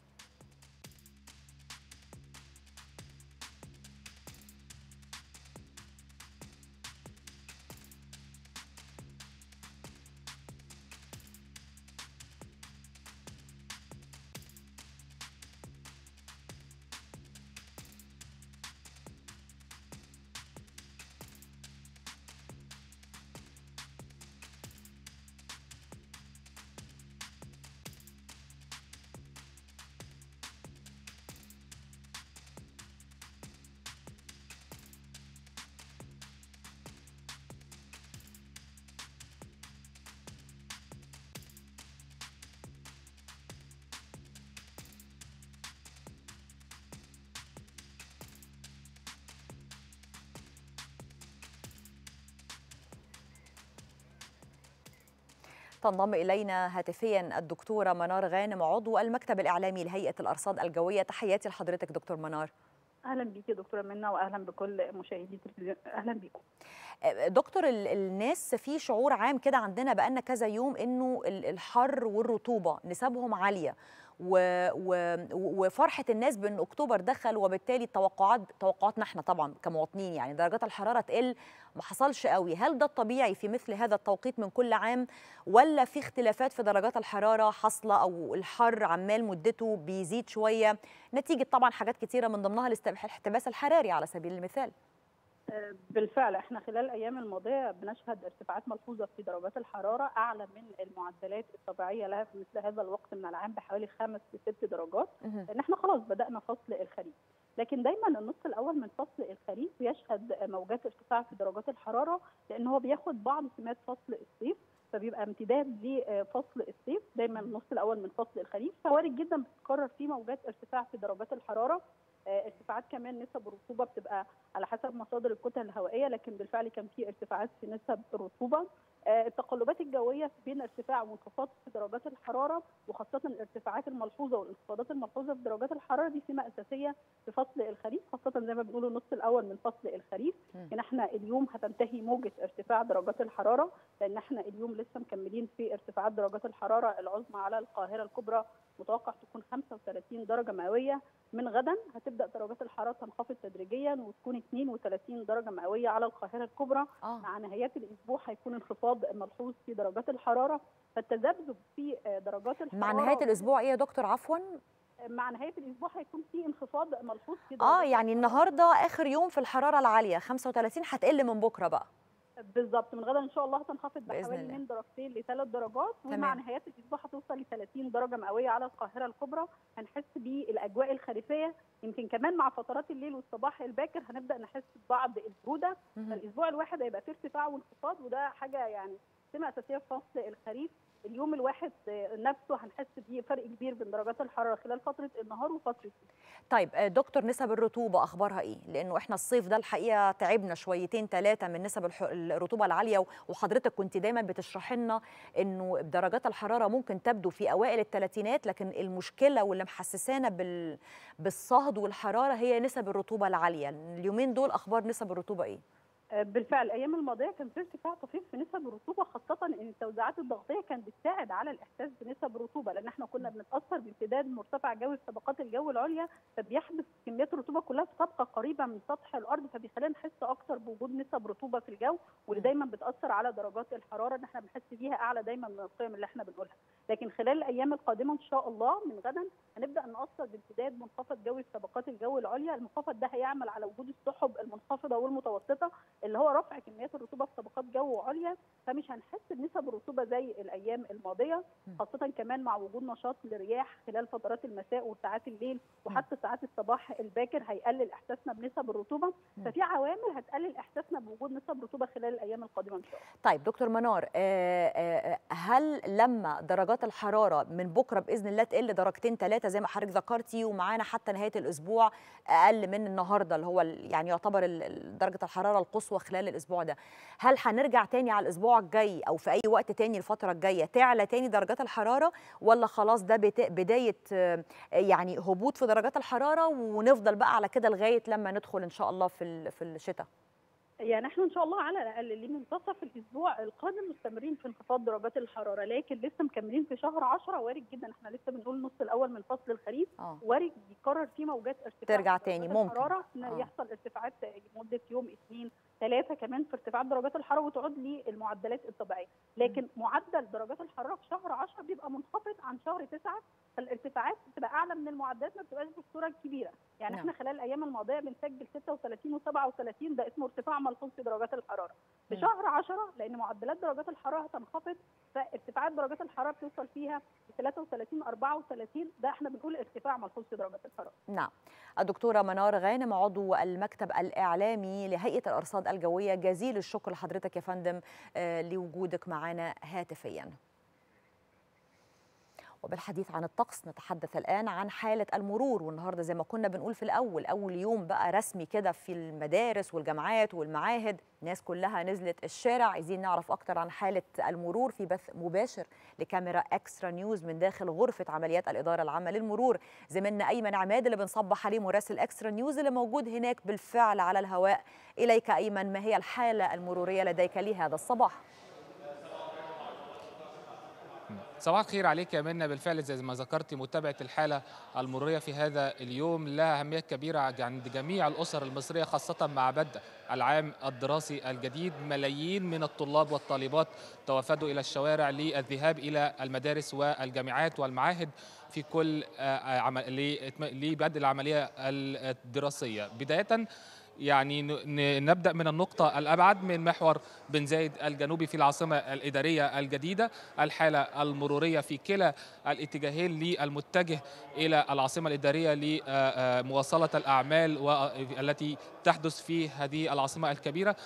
تنضم إلينا هاتفيا الدكتورة منار غانم عضو المكتب الإعلامي لهيئة الأرصاد الجوية تحياتي لحضرتك دكتور منار اهلا بيكي يا دكتوره منى واهلا بكل مشاهدي التلفزيون اهلا بيكم دكتور ال- الناس في شعور عام كده عندنا بقالنا كذا يوم انه ال- الحر والرطوبه نسبهم عاليه و و وفرحه الناس بان اكتوبر دخل وبالتالي التوقعات توقعاتنا احنا طبعا كمواطنين يعني درجات الحراره تقل ما حصلش قوي هل ده الطبيعي في مثل هذا التوقيت من كل عام ولا في اختلافات في درجات الحراره حاصله او الحر عمال مدته بيزيد شويه نتيجه طبعا حاجات كتيره من ضمنها الاست- الاحتباس الحراري على سبيل المثال آه، بالفعل احنا خلال الايام الماضيه بنشهد ارتفاعات ملحوظه في درجات الحراره اعلى من المعدلات الطبيعيه لها في مثل هذا الوقت من العام بحوالي خمس لست درجات مهم. لان احنا خلاص بدانا فصل الخريف لكن دايما النص الاول من فصل الخريف بيشهد موجات ارتفاع في درجات الحراره لان هو بياخد بعض سمات فصل الصيف فبيبقى امتداد لفصل الصيف دايما النص الاول من فصل الخريف فوارد جدا بتتكرر فيه موجات ارتفاع في درجات الحراره آه، ارتفاعات كمان نسب الرطوبه بتبقى على حسب مصادر الكتل الهوائيه لكن بالفعل كان في ارتفاعات في نسب الرطوبه آه، التقلبات الجويه بين ارتفاع وانخفاض في درجات الحراره وخاصه الارتفاعات الملحوظه والانخفاضات الملحوظه في درجات الحراره دي سمه اساسيه في فصل الخريف خاصه زي ما بنقول النص الاول من فصل الخريف مم. ان احنا اليوم هتنتهي موجه ارتفاع درجات الحراره لان احنا اليوم لسه مكملين في ارتفاعات درجات الحراره العظمى على القاهره الكبرى متوقع تكون 35 درجه مئويه من غدا هتبدا درجات الحراره تنخفض تدريجيا وتكون 32 درجه مئويه على القاهره الكبرى آه. مع نهايات الاسبوع هيكون انخفاض ملحوظ في درجات الحراره فالتذبذب في آه، درجات الحراره مع نهايه الاسبوع ايه يا دكتور عفوا مع نهايه الاسبوع هيكون في انخفاض ملحوظ في اه درجات يعني النهارده اخر يوم في الحراره العاليه 35 هتقل من بكره بقى بالظبط من غدا ان شاء الله هتنخفض بإذن بحوالي الله. من درجتين لثلاث درجات ومع تمام. نهايات الاسبوع هتوصل ل 30 درجه مئويه على القاهره الكبرى هنحس بالاجواء الخريفيه يمكن كمان مع فترات الليل والصباح الباكر هنبدا نحس ببعض البروده مهم. فالاسبوع الواحد هيبقى فيه ارتفاع وانخفاض وده حاجه يعني سمه اساسيه في فصل الخريف اليوم الواحد آه، نفسه هنحس بيه فرق كبير بين درجات الحراره خلال فتره النهار وفتره الليل. طيب آه، دكتور نسب الرطوبه اخبارها ايه لانه احنا الصيف ده الحقيقه تعبنا شويتين ثلاثه من نسب الح- الرطوبه العاليه و- وحضرتك كنت دايما بتشرح لنا انه درجات الحراره ممكن تبدو في اوائل الثلاثينات لكن المشكله واللي محسسانا بال بالصهد والحراره هي نسب الرطوبه العاليه اليومين دول اخبار نسب الرطوبه ايه آه، بالفعل الايام الماضيه كان في ارتفاع طفيف في نسب الرطوبه خاصه ان التوزيعات الضغطيه كانت بتساعد على الاحساس بنسب الرطوبه لان احنا كنا بنتاثر بامتداد مرتفع جوي في طبقات الجو العليا فبيحدث كميات الرطوبه كلها في طبقه قريبه من سطح الارض فبيخلينا نحس اكتر بوجود نسب رطوبه في الجو واللي دايما بتاثر على درجات الحراره ان احنا بنحس بيها اعلى دايما من القيم اللي احنا بنقولها لكن خلال الايام القادمه ان شاء الله من غدا هنبدا نأثر بامتداد منخفض جوي في طبقات الجو العليا المنخفض ده هيعمل على وجود السحب المنخفضه والمتوسطه اللي هو رفع كميات الرطوبه في طبقات جو عليا فمش هنحس بنسب الرطوبه زي الايام الماضيه خاصه كمان مع وجود نشاط للرياح خلال فترات المساء وساعات الليل وحتى ساعات الصباح الباكر هيقلل احساسنا بنسب الرطوبه ففي عوامل هتقلل احساسنا بوجود نسب رطوبه خلال الايام القادمه ان شاء الله طيب دكتور منار آه، آه، هل لما درجات الحراره من بكره باذن الله تقل درجتين ثلاثه زي ما حضرتك ذكرتي ومعانا حتى نهايه الاسبوع اقل من النهارده اللي هو ال- يعني يعتبر ال- ال- درجه الحراره القصوى خلال الاسبوع ده هل هنرجع تاني على الاسبوع الجاي او في اي وقت تاني الفتره الجايه تعلى تاني درجات الحراره ولا خلاص ده بتا- بدايه آه، يعني هبوط في درجات الحراره ونفضل بقى على كده لغايه لما ندخل ان شاء الله في ال- في الشتاء يعني احنا ان شاء الله على الاقل لمنتصف الاسبوع القادم مستمرين في انخفاض درجات الحراره لكن لسه مكملين في شهر 10 وارد جدا احنا لسه بنقول النص الاول من فصل الخريف اه وارد يقرر فيه موجات ارتفاع ترجع في تاني، درجات ممكن. الحراره إن آه. يحصل ارتفاعات لمده يوم اثنين ثلاثه كمان في ارتفاعات درجات الحراره وتعود للمعدلات الطبيعيه لكن معدل درجات الحراره في شهر 10 بيبقى منخفض عن شهر 9 فالارتفاعات بتبقى اعلى من المعدلات ما بتبقاش بالصوره الكبيره يعني نعم. احنا خلال الايام الماضيه بنسجل 36 و37 ده اسمه ارتفاع ملحوظ في درجات الحراره في مم. شهر 10 لان معدلات درجات الحراره هتنخفض فارتفاعات درجات الحراره بتوصل فيها ل 33 34 ده احنا بنقول ارتفاع ملحوظ في درجات الحراره نعم الدكتورة منار غانم عضو المكتب الإعلامي لهيئة الأرصاد الجوية جزيل الشكر لحضرتك يا فندم آه، لوجودك معنا هاتفيا وبالحديث عن الطقس نتحدث الآن عن حالة المرور والنهاردة زي ما كنا بنقول في الأول أول يوم بقى رسمي كده في المدارس والجامعات والمعاهد الناس كلها نزلت الشارع عايزين نعرف أكتر عن حالة المرور في بث مباشر لكاميرا إكسترا نيوز من داخل غرفة عمليات الإدارة العامة للمرور زميلنا أيمن عماد اللي بنصبح عليه مراسل إكسترا نيوز اللي موجود هناك بالفعل على الهواء إليك أيمن ما هي الحالة المرورية لديك لهذا الصباح؟ صباح الخير عليك يا منى بالفعل زي ما ذكرتي متابعة الحالة المرورية في هذا اليوم لها أهمية كبيرة عند جميع الأسر المصرية خاصة مع بدء العام الدراسي الجديد ملايين من الطلاب والطالبات توافدوا إلى الشوارع للذهاب إلى المدارس والجامعات والمعاهد في كل آه، عم- لإتم- لبدء العملية الدراسية بداية يعني ن- ن- نبدا من النقطه الابعد من محور بن زايد الجنوبي في العاصمه الاداريه الجديده الحاله المروريه في كلا الاتجاهين للمتجه الى العاصمه الاداريه لمواصله الاعمال و- التي تحدث في هذه العاصمه الكبيره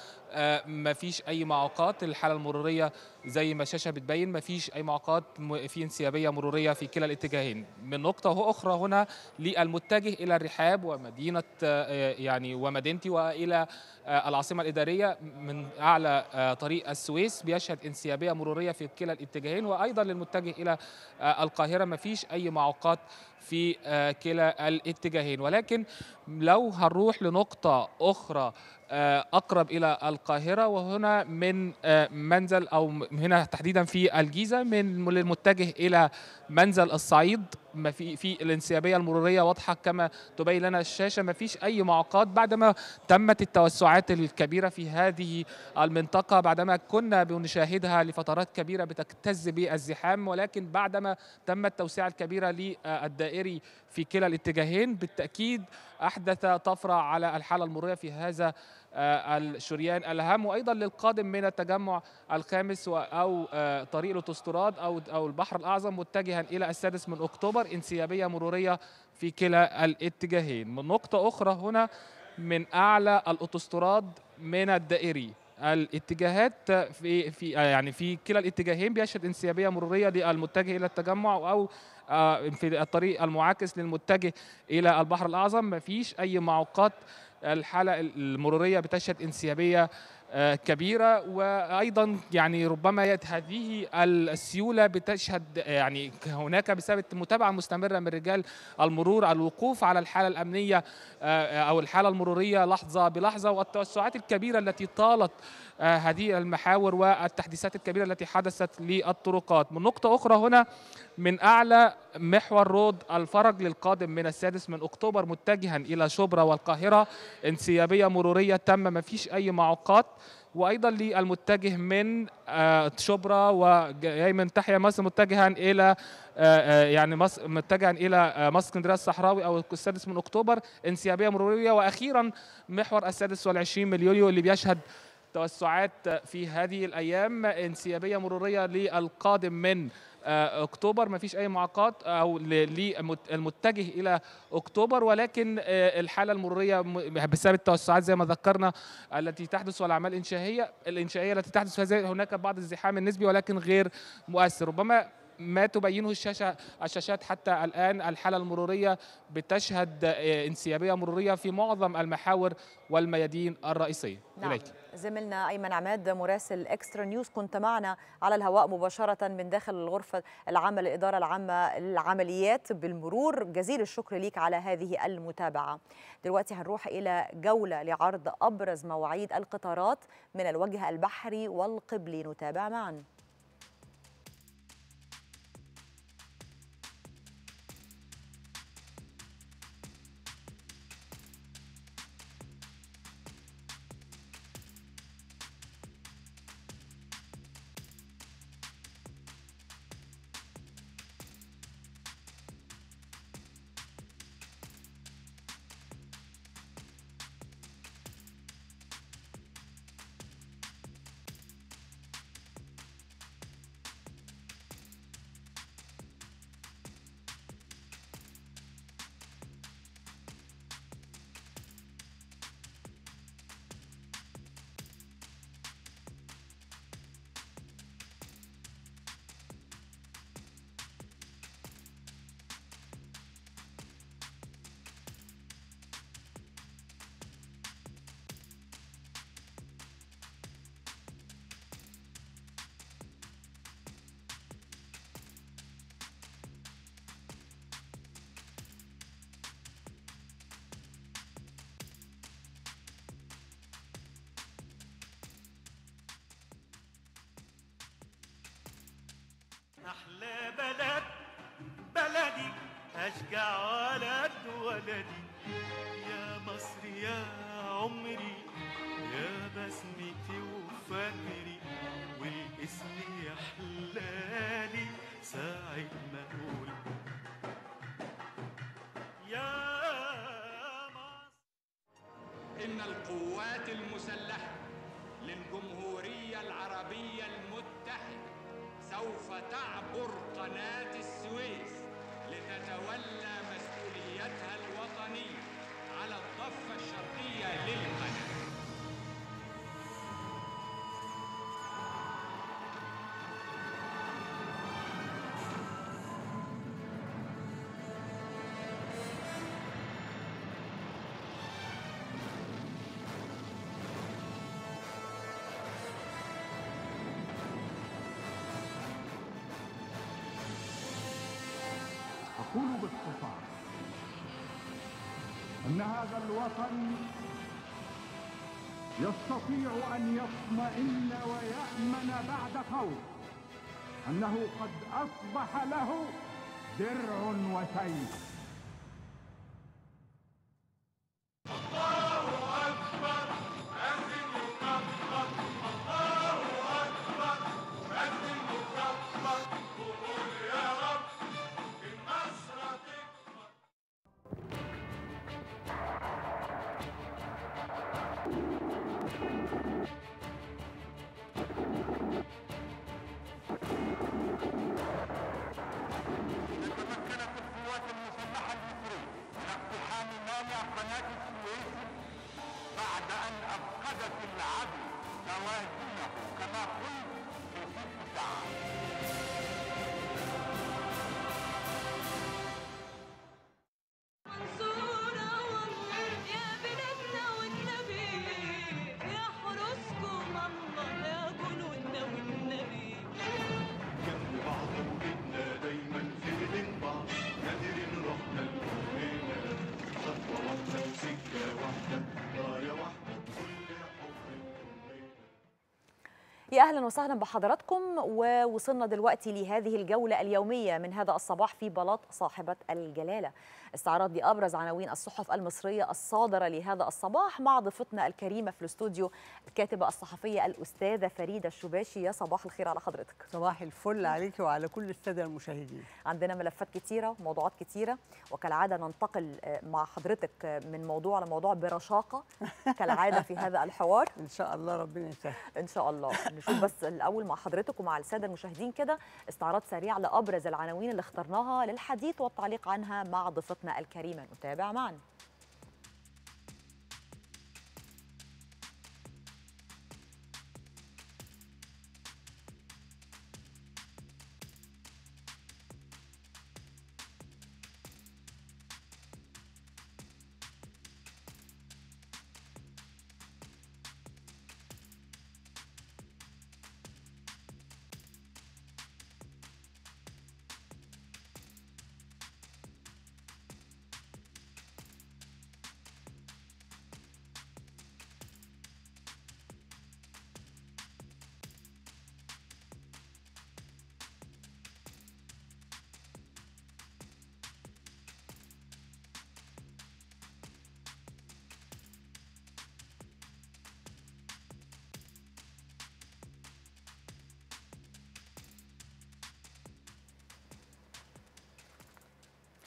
ما فيش اي معوقات الحاله المروريه زي ما الشاشه بتبين ما فيش اي معوقات م- في انسيابيه مروريه في كلا الاتجاهين من نقطه اخرى هنا للمتجه الى الرحاب ومدينه آه، يعني ومدينتي والى آه، العاصمه الاداريه من اعلى آه، طريق السويس بيشهد انسيابيه مروريه في كلا الاتجاهين وايضا للمتجه الى آه، القاهره ما فيش اي معوقات في آه، كلا الاتجاهين ولكن لو هنروح لنقطه اخرى آه، اقرب الى القاهره وهنا من آه، منزل او م- هنا تحديدا في الجيزه من للمتجه الى منزل الصعيد ما في في الانسيابيه المروريه واضحه كما تبين لنا الشاشه ما فيش اي معوقات بعدما تمت التوسعات الكبيره في هذه المنطقه بعدما كنا بنشاهدها لفترات كبيره بتكتز بالزحام ولكن بعدما تمت التوسعه الكبيره للدائري في كلا الاتجاهين بالتاكيد احدث طفره على الحاله المروريه في هذا آه، الشريان الهام وايضا للقادم من التجمع الخامس و- او آه، طريق الاوتوستراد او او البحر الاعظم متجها الى السادس من اكتوبر انسيابيه مروريه في كلا الاتجاهين من نقطه اخرى هنا من اعلى الاوتوستراد من الدائري الاتجاهات في في آه، يعني في كلا الاتجاهين بيشهد انسيابيه مروريه للمتجه الى التجمع او آه، في الطريق المعاكس للمتجه الى البحر الاعظم ما فيش اي معوقات الحاله المروريه بتشهد انسيابيه آه، كبيره وايضا يعني ربما يت- هذه السيوله بتشهد يعني هناك بسبب المتابعه المستمره من رجال المرور الوقوف على الحاله الامنيه آه، او الحاله المروريه لحظه بلحظه والتوسعات الكبيره التي طالت آه، هذه المحاور والتحديثات الكبيره التي حدثت للطرقات من نقطه اخرى هنا من اعلى محور رود الفرج للقادم من السادس من اكتوبر متجها الى شبرا والقاهره انسيابيه مروريه تامه ما فيش اي معوقات وايضا للمتجه من آه، شبرا وجاي من تحيا مصر متجها الى آه، آه، يعني مصر متجها الى آه، مصر اسكندريه الصحراوي او السادس من اكتوبر انسيابيه مروريه واخيرا محور السادس والعشرين من يوليو اللي بيشهد توسعات في هذه الايام انسيابيه مروريه للقادم من آه، اكتوبر ما فيش اي معوقات او للمتجه الى اكتوبر ولكن آه، الحاله المروريه م- بسبب التوسعات زي ما ذكرنا التي تحدث والاعمال الانشائيه الانشائيه التي تحدث في هذه هناك بعض الزحام النسبي ولكن غير مؤثر ربما ما تبينه الشاشه الشاشات حتى الان الحاله المروريه بتشهد آه، انسيابيه مروريه في معظم المحاور والميادين الرئيسيه نعم. اليك زميلنا ايمن عماد مراسل اكسترا نيوز كنت معنا على الهواء مباشره من داخل الغرفه العامه للاداره العامه للعمليات بالمرور جزيل الشكر ليك على هذه المتابعه دلوقتي هنروح الى جوله لعرض ابرز مواعيد القطارات من الوجه البحري والقبلي نتابع معا أحلى بلد بلدي أشجع ولد ولدي يا مصر يا عمري يا بسمتي وفجري والاسم يحلالي ساعة ما أقول يا إن القوات المسلحة للجمهورية العربية المتحدة سوف تعبر قناة السويس لتتولى مسؤوليتها الوطنية على الضفة الشرقية للقناة أقول باختصار أن هذا الوطن يستطيع أن يطمئن ويأمن بعد خوف أنه قد أصبح له درع وسيف بعد أن أفقدت العدو توازنه كما قلت في ست ساعات يا بلادنا والنبي يحرسكم الله يا جنودنا والنبي جنب بعض وإحنا دايما في ايدين بعض قادرين رحنا لكلنا خطوة واحدة وسكة واحدة راية واحدة بكل حب يا اهلا وسهلا بحضراتكم ووصلنا دلوقتي لهذه الجوله اليوميه من هذا الصباح في بلاط صاحبه الجلاله استعراض لابرز عناوين الصحف المصريه الصادره لهذا الصباح مع ضيفتنا الكريمه في الاستوديو الكاتبه الصحفيه الاستاذه فريده الشباشي يا صباح الخير على حضرتك صباح الفل عليك وعلى كل الساده المشاهدين عندنا ملفات كتيرة وموضوعات كتيرة وكالعادة ننتقل آه، مع حضرتك آه، من موضوع لموضوع برشاقة كالعادة في هذا الحوار ان شاء الله ربنا يسهل ان شاء الله نشوف بس الاول مع حضرتك ومع الساده المشاهدين كده استعراض سريع لابرز العناوين اللي اخترناها للحديث والتعليق عنها مع ضيفتنا الكريمه نتابع معا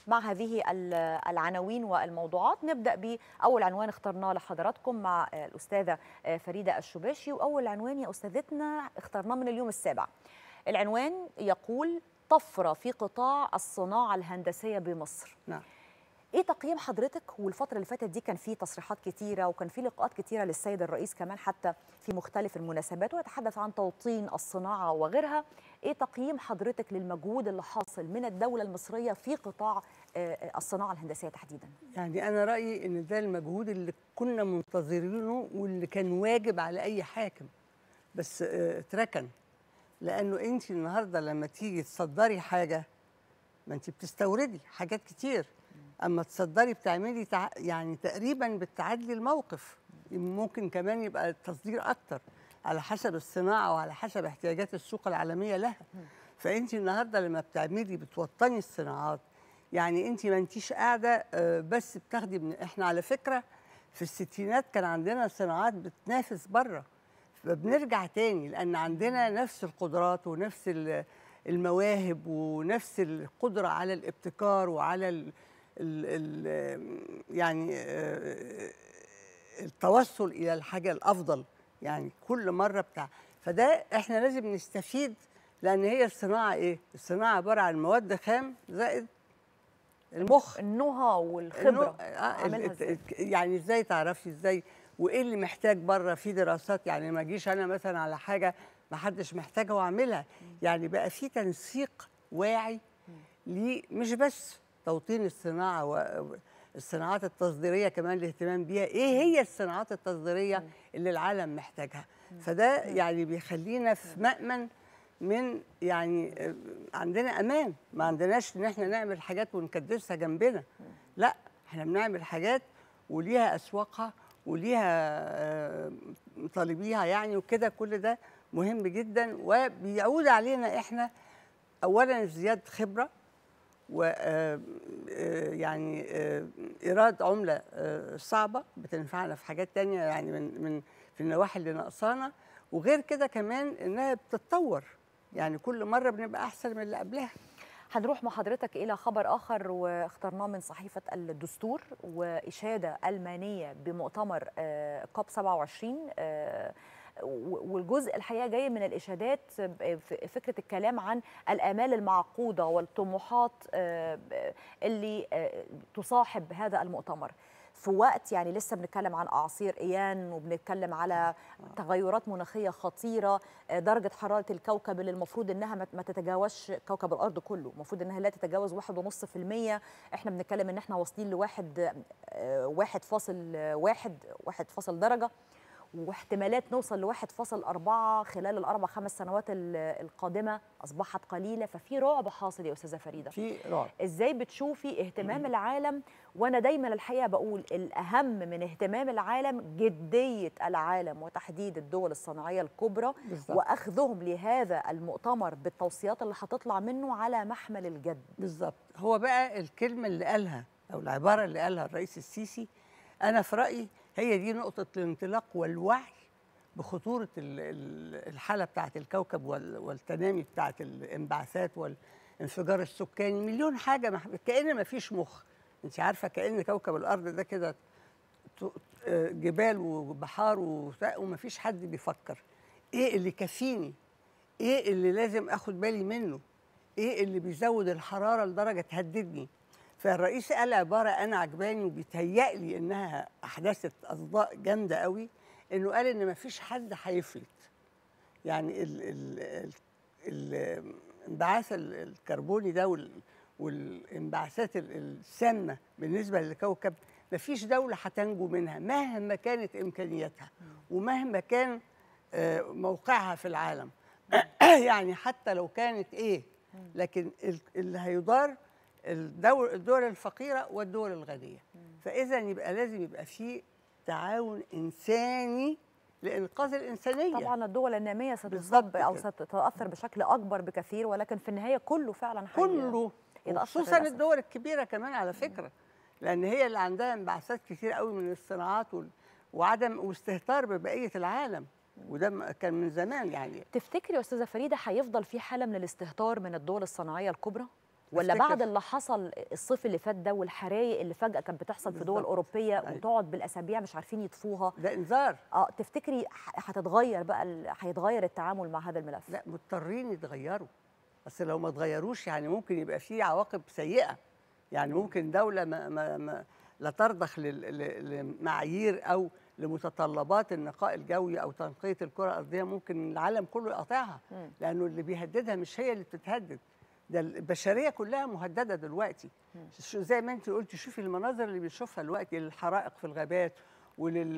مع هذه ال- العناوين والموضوعات نبدا باول عنوان اخترناه لحضراتكم مع آه، الاستاذه آه، فريده الشباشي واول عنوان يا استاذتنا اخترناه من اليوم السابع العنوان يقول طفره في قطاع الصناعه الهندسيه بمصر نعم ايه تقييم حضرتك والفتره اللي فاتت دي كان في تصريحات كتيره وكان في لقاءات كتيره للسيد الرئيس كمان حتى في مختلف المناسبات ويتحدث عن توطين الصناعه وغيرها ايه تقييم حضرتك للمجهود اللي حاصل من الدوله المصريه في قطاع آه، آه، الصناعه الهندسيه تحديدا يعني انا رايي ان ده المجهود اللي كنا منتظرينه واللي كان واجب على اي حاكم بس آه، اتركن لانه انت النهارده لما تيجي تصدري حاجه ما انت بتستوردي حاجات كتير اما تصدري بتعملي تع... يعني تقريبا بتعادلي الموقف ممكن كمان يبقى التصدير اكتر على حسب الصناعه وعلى حسب احتياجات السوق العالميه لها فانت النهارده لما بتعملي بتوطني الصناعات يعني انت ما انتيش قاعده آه، بس بتاخدي من احنا على فكره في الستينات كان عندنا صناعات بتنافس بره فبنرجع تاني لان عندنا نفس القدرات ونفس ال- المواهب ونفس القدره على الابتكار وعلى ال ال ال يعني آه، التوصل الى الحاجه الافضل يعني كل مره بتاع فده احنا لازم نستفيد لان هي الصناعه ايه الصناعه عباره عن مواد خام زائد المخ النهى والخبره آه عاملها ال- ازاي يعني ازاي تعرفي ازاي وايه اللي محتاج بره في دراسات يعني ما اجيش انا مثلا على حاجه ما حدش محتاجها واعملها يعني بقى في تنسيق واعي ليه مش بس توطين الصناعه والصناعات التصديريه كمان الاهتمام بيها ايه هي الصناعات التصديريه اللي العالم محتاجها فده يعني بيخلينا في مأمن من يعني آه، عندنا امان ما عندناش ان احنا نعمل حاجات ونكدسها جنبنا لا احنا بنعمل حاجات وليها اسواقها وليها آه، طالبيها يعني وكده كل ده مهم جدا وبيعود علينا احنا اولا زياده خبره و آه، آه، يعني آه، ايراد عمله آه، صعبه بتنفعنا في حاجات تانية يعني من من في النواحي اللي ناقصانا وغير كده كمان انها بتتطور يعني كل مره بنبقى احسن من اللي قبلها هنروح مع حضرتك إلى خبر آخر واخترناه من صحيفة الدستور وإشادة ألمانية بمؤتمر آه، كوب 27 آه، و- والجزء الحقيقة جاي من الإشادات ب- في فكرة الكلام عن الآمال المعقودة والطموحات آه، ب- اللي آه، تصاحب هذا المؤتمر في وقت يعني لسه بنتكلم عن أعاصير إيان وبنتكلم على تغيرات مناخية خطيرة آه، درجة حرارة الكوكب اللي المفروض إنها ما- ما تتجاوزش كوكب الأرض كله المفروض إنها لا تتجاوز واحد ونص في المية إحنا بنتكلم إن إحنا واصلين لواحد آه، واحد فاصل واحد واحد فاصل درجة واحتمالات نوصل لواحد فاصل أربعة خلال الأربع خمس سنوات ال- القادمة أصبحت قليلة ففي رعب حاصل يا أستاذة فريدة في رعب ازاي بتشوفي اهتمام العالم وانا دايما الحقيقه بقول الاهم من اهتمام العالم جديه العالم وتحديد الدول الصناعيه الكبرى بالظبط. واخذهم لهذا المؤتمر بالتوصيات اللي هتطلع منه على محمل الجد بالظبط هو بقى الكلمه اللي قالها او العباره اللي قالها الرئيس السيسي انا في رايي هي دي نقطه الانطلاق والوعي بخطوره ال- ال- الحاله بتاعه الكوكب وال- والتنامي بتاعه الانبعاثات والانفجار السكاني مليون حاجه مح- كأن ما فيش مخ انت عارفه كأن كوكب الارض ده كده ت- آه، جبال وبحار وبتاع وما فيش حد بيفكر ايه اللي يكفيني ايه اللي لازم اخد بالي منه ايه اللي بيزود الحراره لدرجه تهددني فالرئيس قال عباره انا عجباني وبيتهيألي انها احدثت اصداء جامده قوي انه قال ان مفيش حد هيفلت يعني ال ال ال الانبعاث ال- الكربوني ده وال والانبعاثات ال- السامه بالنسبه للكوكب مفيش دوله هتنجو منها مهما كانت امكانياتها ومهما كان آه، موقعها في العالم يعني حتى لو كانت ايه لكن ال- اللي هيضار الدول الدول الفقيره والدول الغنيه فاذا يبقى لازم يبقى في تعاون انساني لانقاذ الانسانيه طبعا الدول الناميه بالظبط ستصاب او كده. ستتاثر بشكل اكبر بكثير ولكن في النهايه كله فعلا حي- كله يتأثر وخصوصا للأسف. الدول الكبيره كمان على فكره لان هي اللي عندها انبعاثات كتير قوي من الصناعات وال- وعدم واستهتار ببقيه العالم وده م- كان من زمان يعني تفتكري يا استاذه فريده هيفضل في حاله من الاستهتار من الدول الصناعيه الكبرى ولا أفتكر- بعد اللي حصل الصيف اللي فات ده والحرايق اللي فجاه كانت بتحصل في دول بالظبط. اوروبيه أيوة. وتقعد بالاسابيع مش عارفين يطفوها ده انذار اه تفتكري ح- هتتغير بقى ال- هيتغير التعامل مع هذا الملف لا مضطرين يتغيروا بس لو ما اتغيروش يعني ممكن يبقى في عواقب سيئه يعني ممكن دوله ما ما ما لا ترضخ لل- ل- لمعايير او لمتطلبات النقاء الجوي او تنقيه الكره الارضيه ممكن العالم كله يقاطعها مم. لانه اللي بيهددها مش هي اللي بتتهدد ده البشريه كلها مهدده دلوقتي شو- زي ما انت قلتي شوفي المناظر اللي بنشوفها دلوقتي للحرائق في الغابات ولل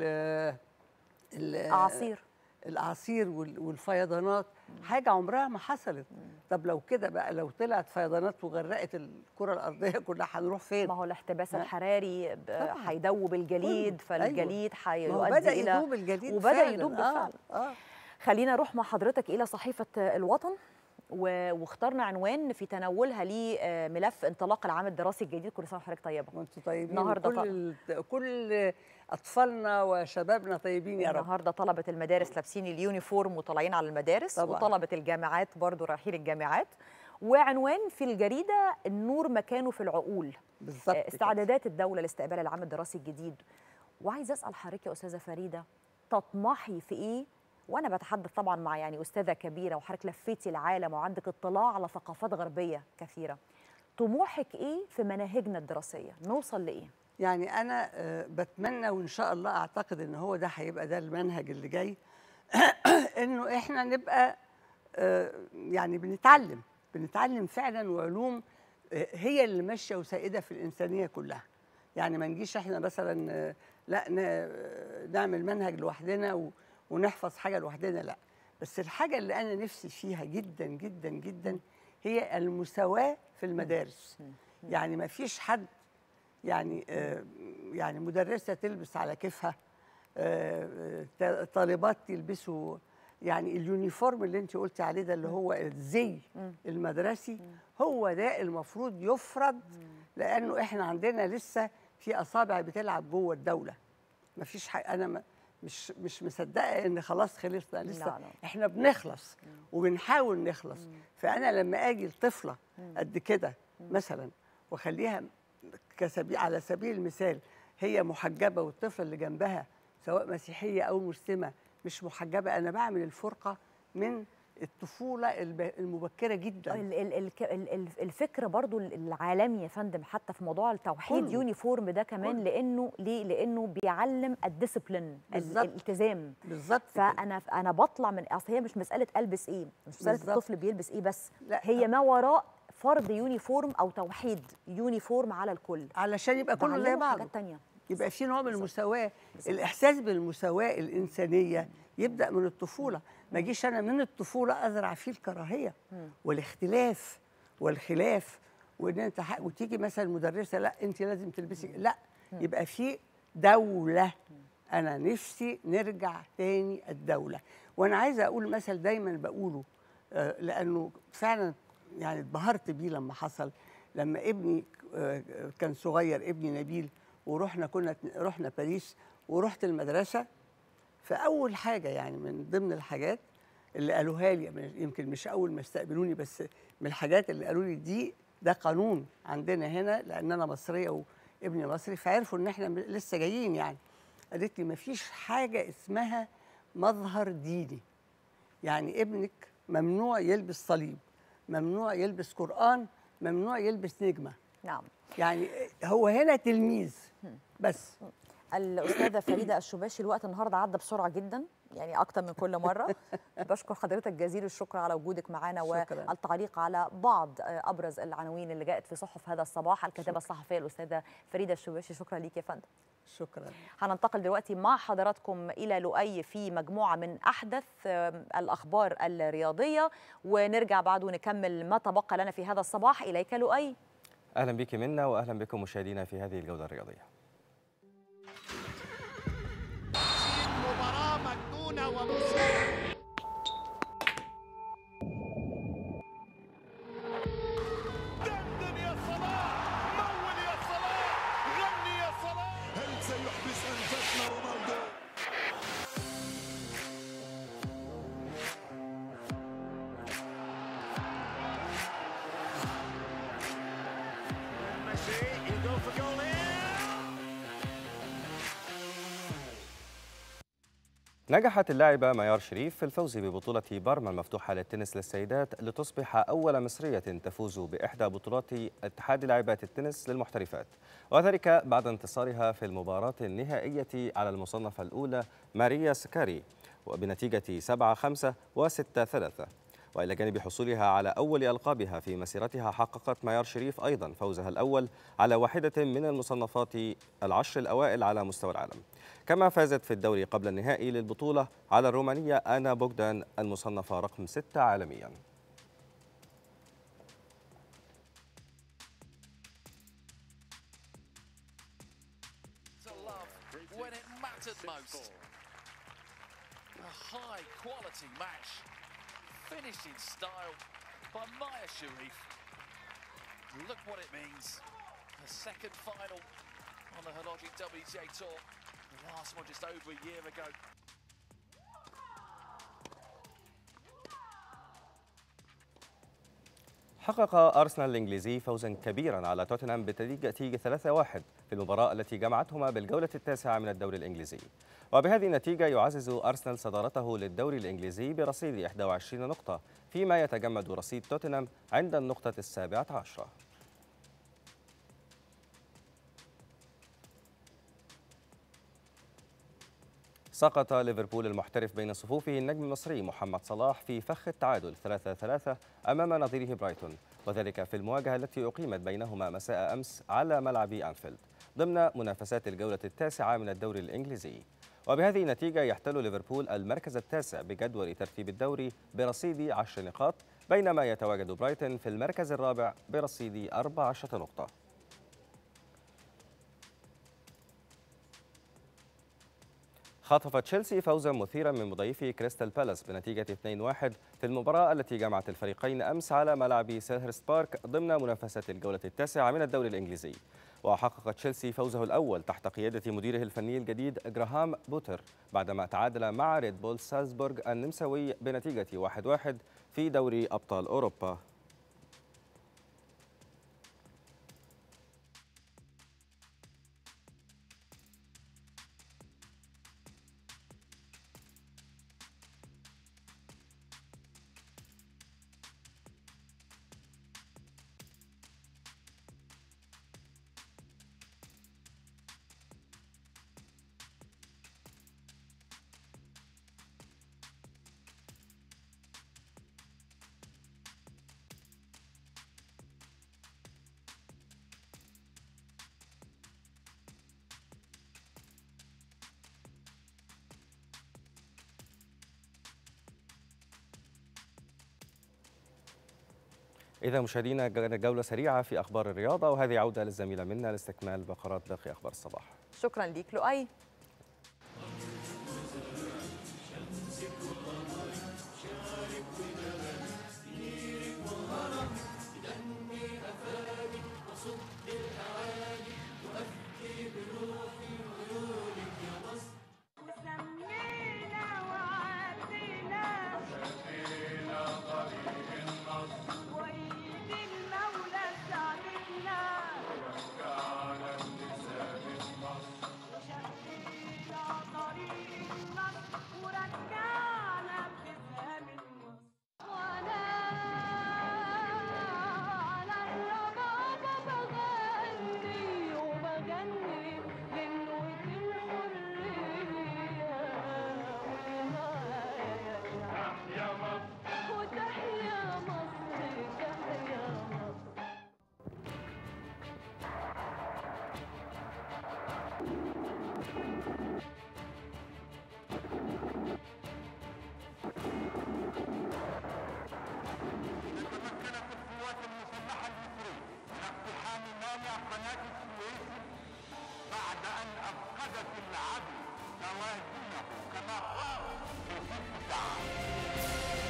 ال- أعاصير. الاعاصير وال- والفيضانات حاجه عمرها ما حصلت طب لو كده بقى لو طلعت فيضانات وغرقت الكره الارضيه كلها هنروح فين ما هو الاحتباس ها؟ الحراري ب- طبعاً. هيدوب الجليد كله. أيوة. فالجليد ما هو هيؤدي بدأ الى يدوب الجليد وبدا فعلاً. يدوب آه، بالفعل آه. خلينا نروح مع حضرتك الى صحيفه الوطن و- واخترنا عنوان في تناولها لملف انطلاق العام الدراسي الجديد كل سنه وحضرتك طيبه وانتم طيبين النهارده كل طبعا ال- كل اطفالنا وشبابنا طيبين يا رب النهارده طلبه المدارس لابسين اليونيفورم وطالعين على المدارس طبعاً. وطلبه الجامعات برضو رايحين الجامعات وعنوان في الجريده النور مكانه في العقول بالظبط آه، استعدادات الدوله لاستقبال العام الدراسي الجديد وعايزه اسال حضرتك يا استاذه فريده تطمحي في ايه وانا بتحدث طبعا مع يعني استاذه كبيره وحضرتك لفيتي العالم وعندك اطلاع على ثقافات غربيه كثيره طموحك ايه في مناهجنا الدراسيه نوصل لايه يعني انا آه، بتمنى وان شاء الله اعتقد ان هو ده هيبقى ده المنهج اللي جاي انه احنا نبقى آه، يعني بنتعلم بنتعلم فعلا وعلوم آه، هي اللي ماشيه وسائده في الانسانيه كلها يعني ما نجيش احنا مثلا آه، لا ن- آه، نعمل منهج لوحدنا و- ونحفظ حاجه لوحدنا لا بس الحاجه اللي انا نفسي فيها جدا جدا جدا هي المساواه في المدارس يعني ما فيش حد يعني آه، يعني مدرسه تلبس على كيفها آه، آه، طالبات يلبسوا يعني اليونيفورم اللي انت قلتي عليه ده اللي هو الزي المدرسي هو ده المفروض يفرض لانه احنا عندنا لسه في اصابع بتلعب جوه الدوله مفيش حاجه انا ما مش مش مصدقه ان خلاص خلصنا لسه لا، لا. احنا بنخلص وبنحاول نخلص فانا لما اجي لطفله قد كده مثلا واخليها كسبيل على سبيل المثال هي محجبه والطفله اللي جنبها سواء مسيحيه او مسلمه مش محجبه انا بعمل الفرقه من الطفوله الب- المبكره جدا ال- ال- الك- ال- ال- الفكر برضو العالمي يا فندم حتى في موضوع التوحيد كله. يونيفورم ده كمان كله. لانه ليه لانه بيعلم الديسيبلين بالظبط. الالتزام بالظبط فانا انا بطلع من اصل هي مش مساله البس ايه مش مساله بالظبط. الطفل بيلبس ايه بس لا. هي ما وراء فرض يونيفورم او توحيد يونيفورم على الكل علشان يبقى كله زي بعلمه بعضه حاجات تانية يبقى في نوع من المساواه الاحساس بالمساواه الانسانيه يبدا من الطفوله ما اجيش انا من الطفوله ازرع فيه الكراهيه والاختلاف والخلاف وان انت حق وتيجي مثلا مدرسه لا انت لازم تلبسي لا يبقى في دوله انا نفسي نرجع تاني الدوله وانا عايزه اقول مثل دايما بقوله آه، لانه فعلا يعني اتبهرت بيه لما حصل لما ابني آه، كان صغير ابني نبيل ورحنا كنا رحنا باريس ورحت المدرسه فاول حاجه يعني من ضمن الحاجات اللي قالوها لي يمكن مش اول ما استقبلوني بس من الحاجات اللي قالوا لي دي ده قانون عندنا هنا لان انا مصريه وابني مصري فعرفوا ان احنا لسه جايين يعني قالت لي ما فيش حاجه اسمها مظهر ديني يعني ابنك ممنوع يلبس صليب ممنوع يلبس قرآن ممنوع يلبس نجمة نعم يعني هو هنا تلميذ بس الاستاذه فريده الشباشي الوقت النهارده عدى بسرعه جدا يعني اكتر من كل مره بشكر حضرتك جزيل الشكر على وجودك معنا شكراً. والتعليق على بعض ابرز العناوين اللي جاءت في صحف هذا الصباح الكاتبه الصحفيه الاستاذه فريده الشباشي شكرا ليك يا فندم شكرا هننتقل دلوقتي مع حضراتكم الى لؤي في مجموعه من احدث آم، الاخبار الرياضيه ونرجع بعد ونكمل ما تبقى لنا في هذا الصباح اليك لؤي اهلا بك منا واهلا بكم مشاهدينا في هذه الجوله الرياضيه مباراة مجنونة ومثيرة دندن يا صلاح مول يا صلاح غني يا صلاح هل سيحبس أنفاسنا رونالدو see. You go for goal here. نجحت اللاعبة ميار شريف في الفوز ببطولة بارما المفتوحة للتنس للسيدات لتصبح أول مصرية تفوز بإحدى بطولات اتحاد لاعبات التنس للمحترفات وذلك بعد انتصارها في المباراة النهائية على المصنفة الأولى ماريا سكاري وبنتيجة 7-5 و6-3 وإلى جانب حصولها على أول ألقابها في مسيرتها حققت ميار شريف أيضا فوزها الأول على واحدة من المصنفات العشر الأوائل على مستوى العالم كما فازت في الدوري قبل النهائي للبطولة على الرومانية أنا بوغدان المصنفة رقم 6 عالمياً to love when it mattered most. A high quality match, finished in style by Maya Sharif. Look what it means. Her second final on the Hologic WTA Tour. The last one just over a year ago. حقق أرسنال الإنجليزي فوزا كبيرا على توتنهام بنتيجة 3-1 في المباراة التي جمعتهما بالجولة التاسعة من الدوري الإنجليزي وبهذه النتيجة يعزز أرسنال صدارته للدوري الإنجليزي برصيد 21 نقطة فيما يتجمد رصيد توتنهام عند النقطة السابعة عشرة سقط ليفربول المحترف بين صفوفه النجم المصري محمد صلاح في فخ التعادل 3-3 أمام نظيره برايتون وذلك في المواجهة التي أقيمت بينهما مساء أمس على ملعب أنفيلد ضمن منافسات الجولة التاسعة من الدوري الإنجليزي وبهذه النتيجة يحتل ليفربول المركز التاسع بجدول ترتيب الدوري برصيد 10 نقاط بينما يتواجد برايتون في المركز الرابع برصيد 14 نقطة خطف تشيلسي فوزا مثيرا من مضيفه كريستال بالاس بنتيجة 2-1 في المباراة التي جمعت الفريقين أمس على ملعب سيلهرست بارك ضمن منافسات الجولة التاسعة من الدوري الإنجليزي وحقق تشيلسي فوزه الأول تحت قيادة مديره الفني الجديد جراهام بوتر بعدما تعادل مع ريد بول سالزبورغ النمساوي بنتيجة 1-1 في دوري أبطال أوروبا إذا مشاهدينا جولة سريعة في أخبار الرياضة وهذه عودة للزميلة منا لاستكمال بقرات باقي أخبار الصباح شكرا ليك لؤي بعد أن أفقدت العدو توازنه كما قال في ست ساعات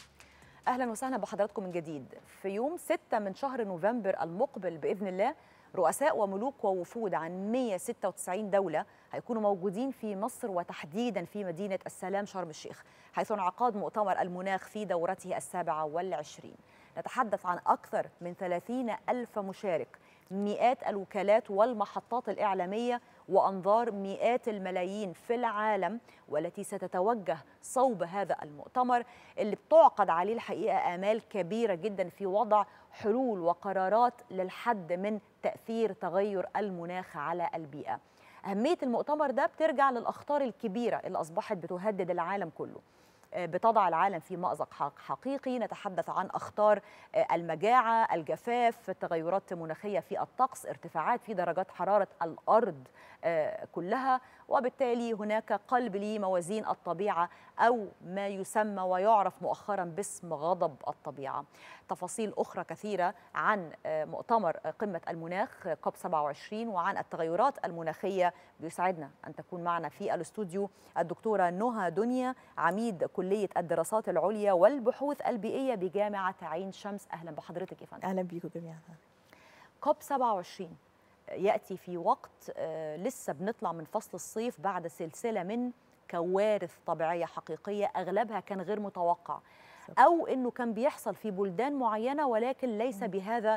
اهلا وسهلا بحضراتكم من جديد في يوم 6 من شهر نوفمبر المقبل باذن الله رؤساء وملوك ووفود عن 196 دولة هيكونوا موجودين في مصر وتحديدا في مدينة السلام شرم الشيخ حيث انعقاد مؤتمر المناخ في دورته السابعة والعشرين نتحدث عن أكثر من 30 ألف مشارك مئات الوكالات والمحطات الإعلامية وأنظار مئات الملايين في العالم والتي ستتوجه صوب هذا المؤتمر اللي بتعقد عليه الحقيقة آمال كبيرة جدا في وضع حلول وقرارات للحد من تأثير تغير المناخ على البيئة أهمية المؤتمر ده بترجع للأخطار الكبيرة اللي أصبحت بتهدد العالم كله بتضع العالم في مأزق حق- حقيقي نتحدث عن أخطار المجاعة الجفاف التغيرات مناخية في الطقس ارتفاعات في درجات حرارة الأرض آه، كلها وبالتالي هناك قلب لموازين الطبيعة أو ما يسمى ويعرف مؤخرا باسم غضب الطبيعة تفاصيل أخرى كثيرة عن آه، مؤتمر قمة المناخ كوب 27 وعن التغيرات المناخية بيسعدنا أن تكون معنا في الاستوديو الدكتورة نهى دنيا عميد كلية الدراسات العليا والبحوث البيئية بجامعة عين شمس أهلا بحضرتك يا فندم اهلا بيكم جميعا كوب 27 ياتي في وقت آه، لسه بنطلع من فصل الصيف بعد سلسله من كوارث طبيعيه حقيقيه اغلبها كان غير متوقع او انه كان بيحصل في بلدان معينه ولكن ليس بهذا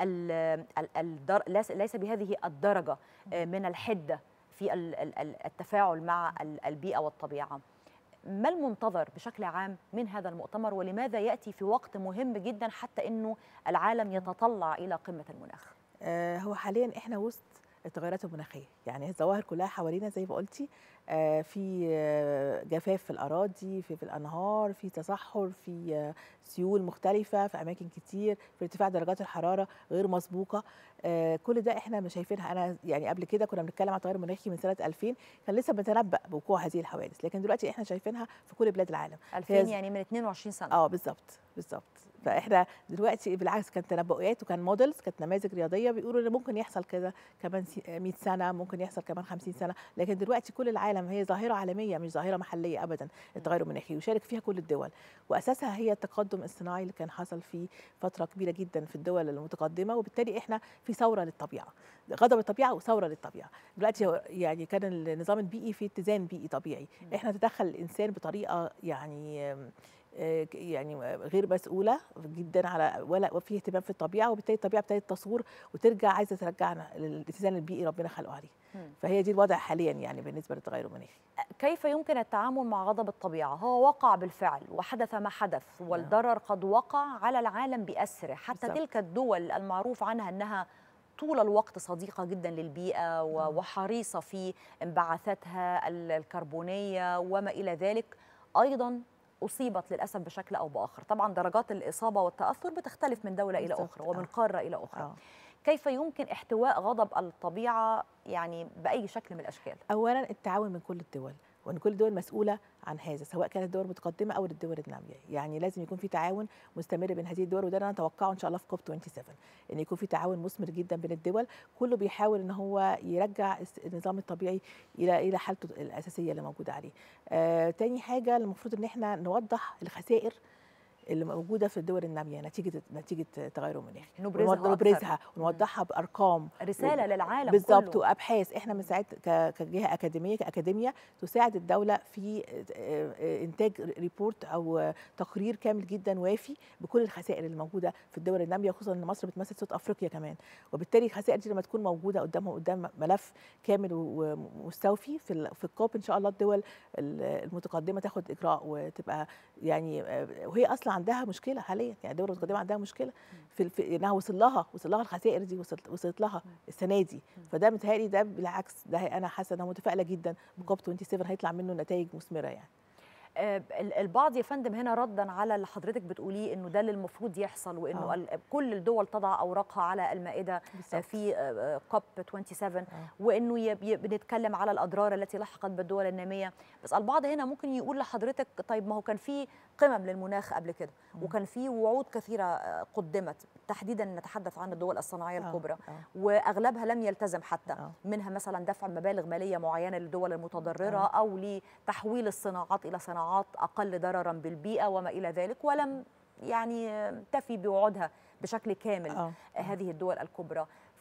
ال- ال- الدر... ليس- ليس بهذه الدرجه آه، من الحده في ال- ال- ال- التفاعل مع ال- البيئه والطبيعه ما المنتظر بشكل عام من هذا المؤتمر ولماذا ياتي في وقت مهم جدا حتى انه العالم يتطلع الى قمه المناخ آه هو حاليا احنا وسط التغيرات المناخيه يعني الظواهر كلها حوالينا زي ما قلتي آه في آه جفاف في الاراضي في, في الانهار في تصحر في آه سيول مختلفه في اماكن كتير في ارتفاع درجات الحراره غير مسبوقه آه كل ده احنا مش شايفينها انا يعني قبل كده كنا بنتكلم عن التغير المناخي من سنه 2000 كان لسه بنتنبأ بوقوع هذه الحوادث لكن دلوقتي احنا شايفينها في كل بلاد العالم 2000 هي ز- يعني من 22 سنه اه بالظبط بالظبط فاحنا دلوقتي بالعكس كانت تنبؤات وكان موديلز كانت نماذج رياضيه بيقولوا ان ممكن يحصل كده كمان سي- 100 سنه ممكن يحصل كمان 50 سنه لكن دلوقتي كل العالم هي ظاهره عالميه مش ظاهره محليه ابدا التغير المناخي وشارك فيها كل الدول واساسها هي التقدم الصناعي اللي كان حصل في فتره كبيره جدا في الدول المتقدمه وبالتالي احنا في ثوره للطبيعه غضب الطبيعه وثوره للطبيعه دلوقتي هو يعني كان النظام البيئي في اتزان بيئي طبيعي احنا تدخل الانسان بطريقه يعني آم، آه، ك- يعني غير مسؤوله جدا على ولا وفي اهتمام في الطبيعه وبالتالي الطبيعه ابتدت تصور وترجع عايزه ترجعنا للاتزان البيئي ربنا خلقه عليه مم. فهي دي الوضع حاليا يعني بالنسبه للتغير المناخي كيف يمكن التعامل مع غضب الطبيعة؟ هو وقع بالفعل وحدث ما حدث والضرر قد وقع على العالم بأسره حتى بالظبط. تلك الدول المعروف عنها أنها طول الوقت صديقة جدا للبيئة و- وحريصة في انبعاثاتها ال- الكربونية وما إلى ذلك أيضا أصيبت للأسف بشكل أو بآخر طبعا درجات الإصابة والتأثر بتختلف من دولة إلى بالظبط، أخرى ومن آه. قارة إلى أخرى آه. كيف يمكن احتواء غضب الطبيعة يعني بأي شكل من الأشكال؟ اولا التعاون من كل الدول وان كل الدول مسؤوله عن هذا سواء كانت الدول المتقدمه او الدول الناميه يعني لازم يكون في تعاون مستمر بين هذه الدول وده اللي انا اتوقعه ان شاء الله في كوب 27 ان يكون في تعاون مثمر جدا بين الدول كله بيحاول ان هو يرجع الس- النظام الطبيعي الى الى حالته الاساسيه اللي موجوده عليه آه تاني حاجه المفروض ان احنا نوضح الخسائر اللي موجوده في الدول الناميه نتيجه نتيجه تغير المناخ نبرزها ونوض- نبرزها أكثر. ونوضحها بارقام رسالة للعالم بالظبط كله. وابحاث احنا بنساعد ك- كجهه اكاديميه كاكاديميا تساعد الدوله في آه، آه، انتاج ريبورت او آه، تقرير كامل جدا وافي بكل الخسائر اللي موجوده في الدول الناميه خصوصا ان مصر بتمثل صوت افريقيا كمان وبالتالي الخسائر دي لما تكون موجوده قدامهم قدام ملف كامل و- ومستوفي في ال- في الكوب ان شاء الله الدول ال- المتقدمه تاخد اجراء وتبقى يعني آه، وهي اصلا عندها مشكله حاليا يعني الدول المتقدمه عندها مشكله في, الف... انها وصل لها وصل لها الخسائر دي وصلت وصلت لها السنه دي فده متهيألي ده بالعكس ده انا حاسه انها متفائله جدا بكوب 27 هيطلع منه نتائج مثمره يعني آه، ال- البعض يا فندم هنا ردا على اللي حضرتك بتقوليه انه ده اللي المفروض يحصل وانه آه. ال- كل الدول تضع اوراقها على المائده آه، بالظبط. في آه، كوب 27 وانه يب- يب- بنتكلم على الاضرار التي لحقت بالدول الناميه بس البعض هنا ممكن يقول لحضرتك طيب ما هو كان في قمم للمناخ قبل كده وكان في وعود كثيره آه، قدمت تحديدا نتحدث عن الدول الصناعيه آه، الكبرى آه. واغلبها لم يلتزم حتى منها مثلا دفع مبالغ ماليه معينه للدول المتضرره آه. او لتحويل الصناعات الى صناعات اقل ضررا بالبيئه وما الى ذلك ولم يعني تفي بوعودها بشكل كامل آه. هذه الدول الكبرى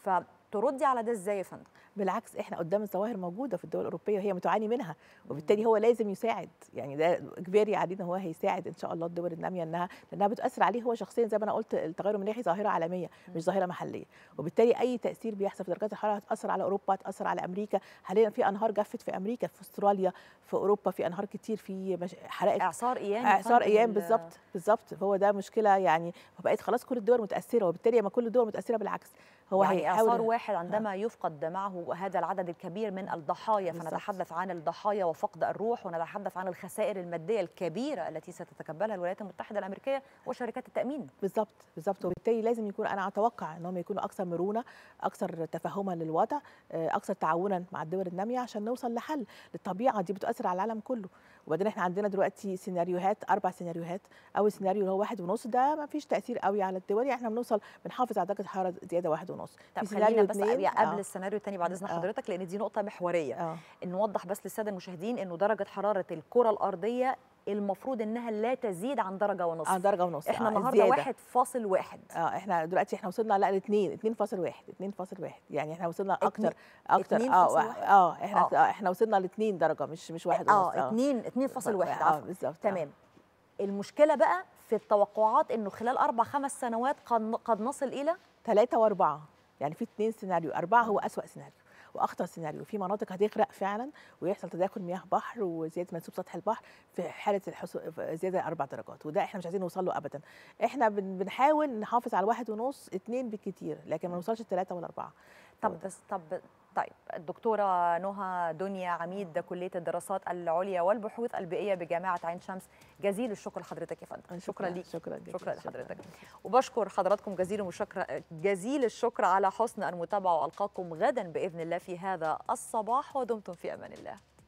تردي على ده ازاي يا فندم بالعكس احنا قدام الظواهر موجوده في الدول الاوروبيه وهي بتعاني منها وبالتالي هو لازم يساعد يعني ده اجباري علينا هو هيساعد ان شاء الله الدول الناميه انها لانها بتاثر عليه هو شخصيا زي ما انا قلت التغير المناخي ظاهره عالميه مش ظاهره محليه وبالتالي اي تاثير بيحصل في درجات الحراره هتاثر على اوروبا هتاثر على امريكا حاليا في انهار جفت في امريكا في استراليا في اوروبا في انهار كتير في مش... حرائق اعصار ايام يا اعصار فندم ايام ال- بالظبط بالظبط هو ده مشكله يعني بقت خلاص كل الدول متاثره وبالتالي لما كل الدول متاثره بالعكس هو يعني هيحاول اعصار واحد عندما يفقد معه هذا العدد الكبير من الضحايا بالظبط. فنتحدث عن الضحايا وفقد الروح ونتحدث عن الخسائر الماديه الكبيره التي ستتكبلها الولايات المتحده الامريكيه وشركات التامين بالظبط بالظبط وبالتالي لازم يكون انا اتوقع انهم يكونوا اكثر مرونه اكثر تفهما للوضع آه، اكثر تعاونا مع الدول الناميه عشان نوصل لحل الطبيعه دي بتؤثر على العالم كله وبعدين احنا عندنا دلوقتي سيناريوهات اربع سيناريوهات اول سيناريو اللي هو واحد ونص ده ما فيش تاثير قوي على الدول يعني احنا بنوصل بنحافظ على درجه الحراره زياده واحد ونص طب في خلينا بس اتنين، قبل آه. السيناريو الثاني بعد اذن آه. حضرتك لان دي نقطه محوريه آه. ان نوضح بس للساده المشاهدين انه درجه حراره الكره الارضيه المفروض انها لا تزيد عن درجه ونص عن درجه ونص احنا آه، النهارده زيادة. واحد فاصل واحد اه احنا دلوقتي احنا وصلنا لا لاثنين 2.1 2.1 يعني احنا وصلنا اكتر اكتر اه 2.1. اه احنا آه. آه. احنا وصلنا لاثنين درجه مش مش واحد ونص اه 2 2.1 اه عفوا بالظبط تمام المشكله بقى في التوقعات انه خلال اربع خمس سنوات قد قد نصل الى ثلاثة وأربعة يعني في اثنين سيناريو أربعة هو أسوأ سيناريو وأخطر سيناريو في مناطق هتغرق فعلا ويحصل تداخل مياه بحر وزيادة منسوب سطح البحر في حالة الحصو... زيادة أربع درجات وده إحنا مش عايزين نوصل له أبدا إحنا بن... بنحاول نحافظ على واحد ونص اتنين بالكتير لكن ما نوصلش الثلاثة والأربعة طب بس طب طيب الدكتوره نهى دنيا عميد كليه الدراسات العليا والبحوث البيئيه بجامعه عين شمس جزيل الشكر لحضرتك يا فندم شكرا ليك شكرا جدا شكرا لحضرتك وبشكر حضراتكم جزيل الشكر جزيل الشكر على حسن المتابعه والقاكم غدا باذن الله في هذا الصباح ودمتم في امان الله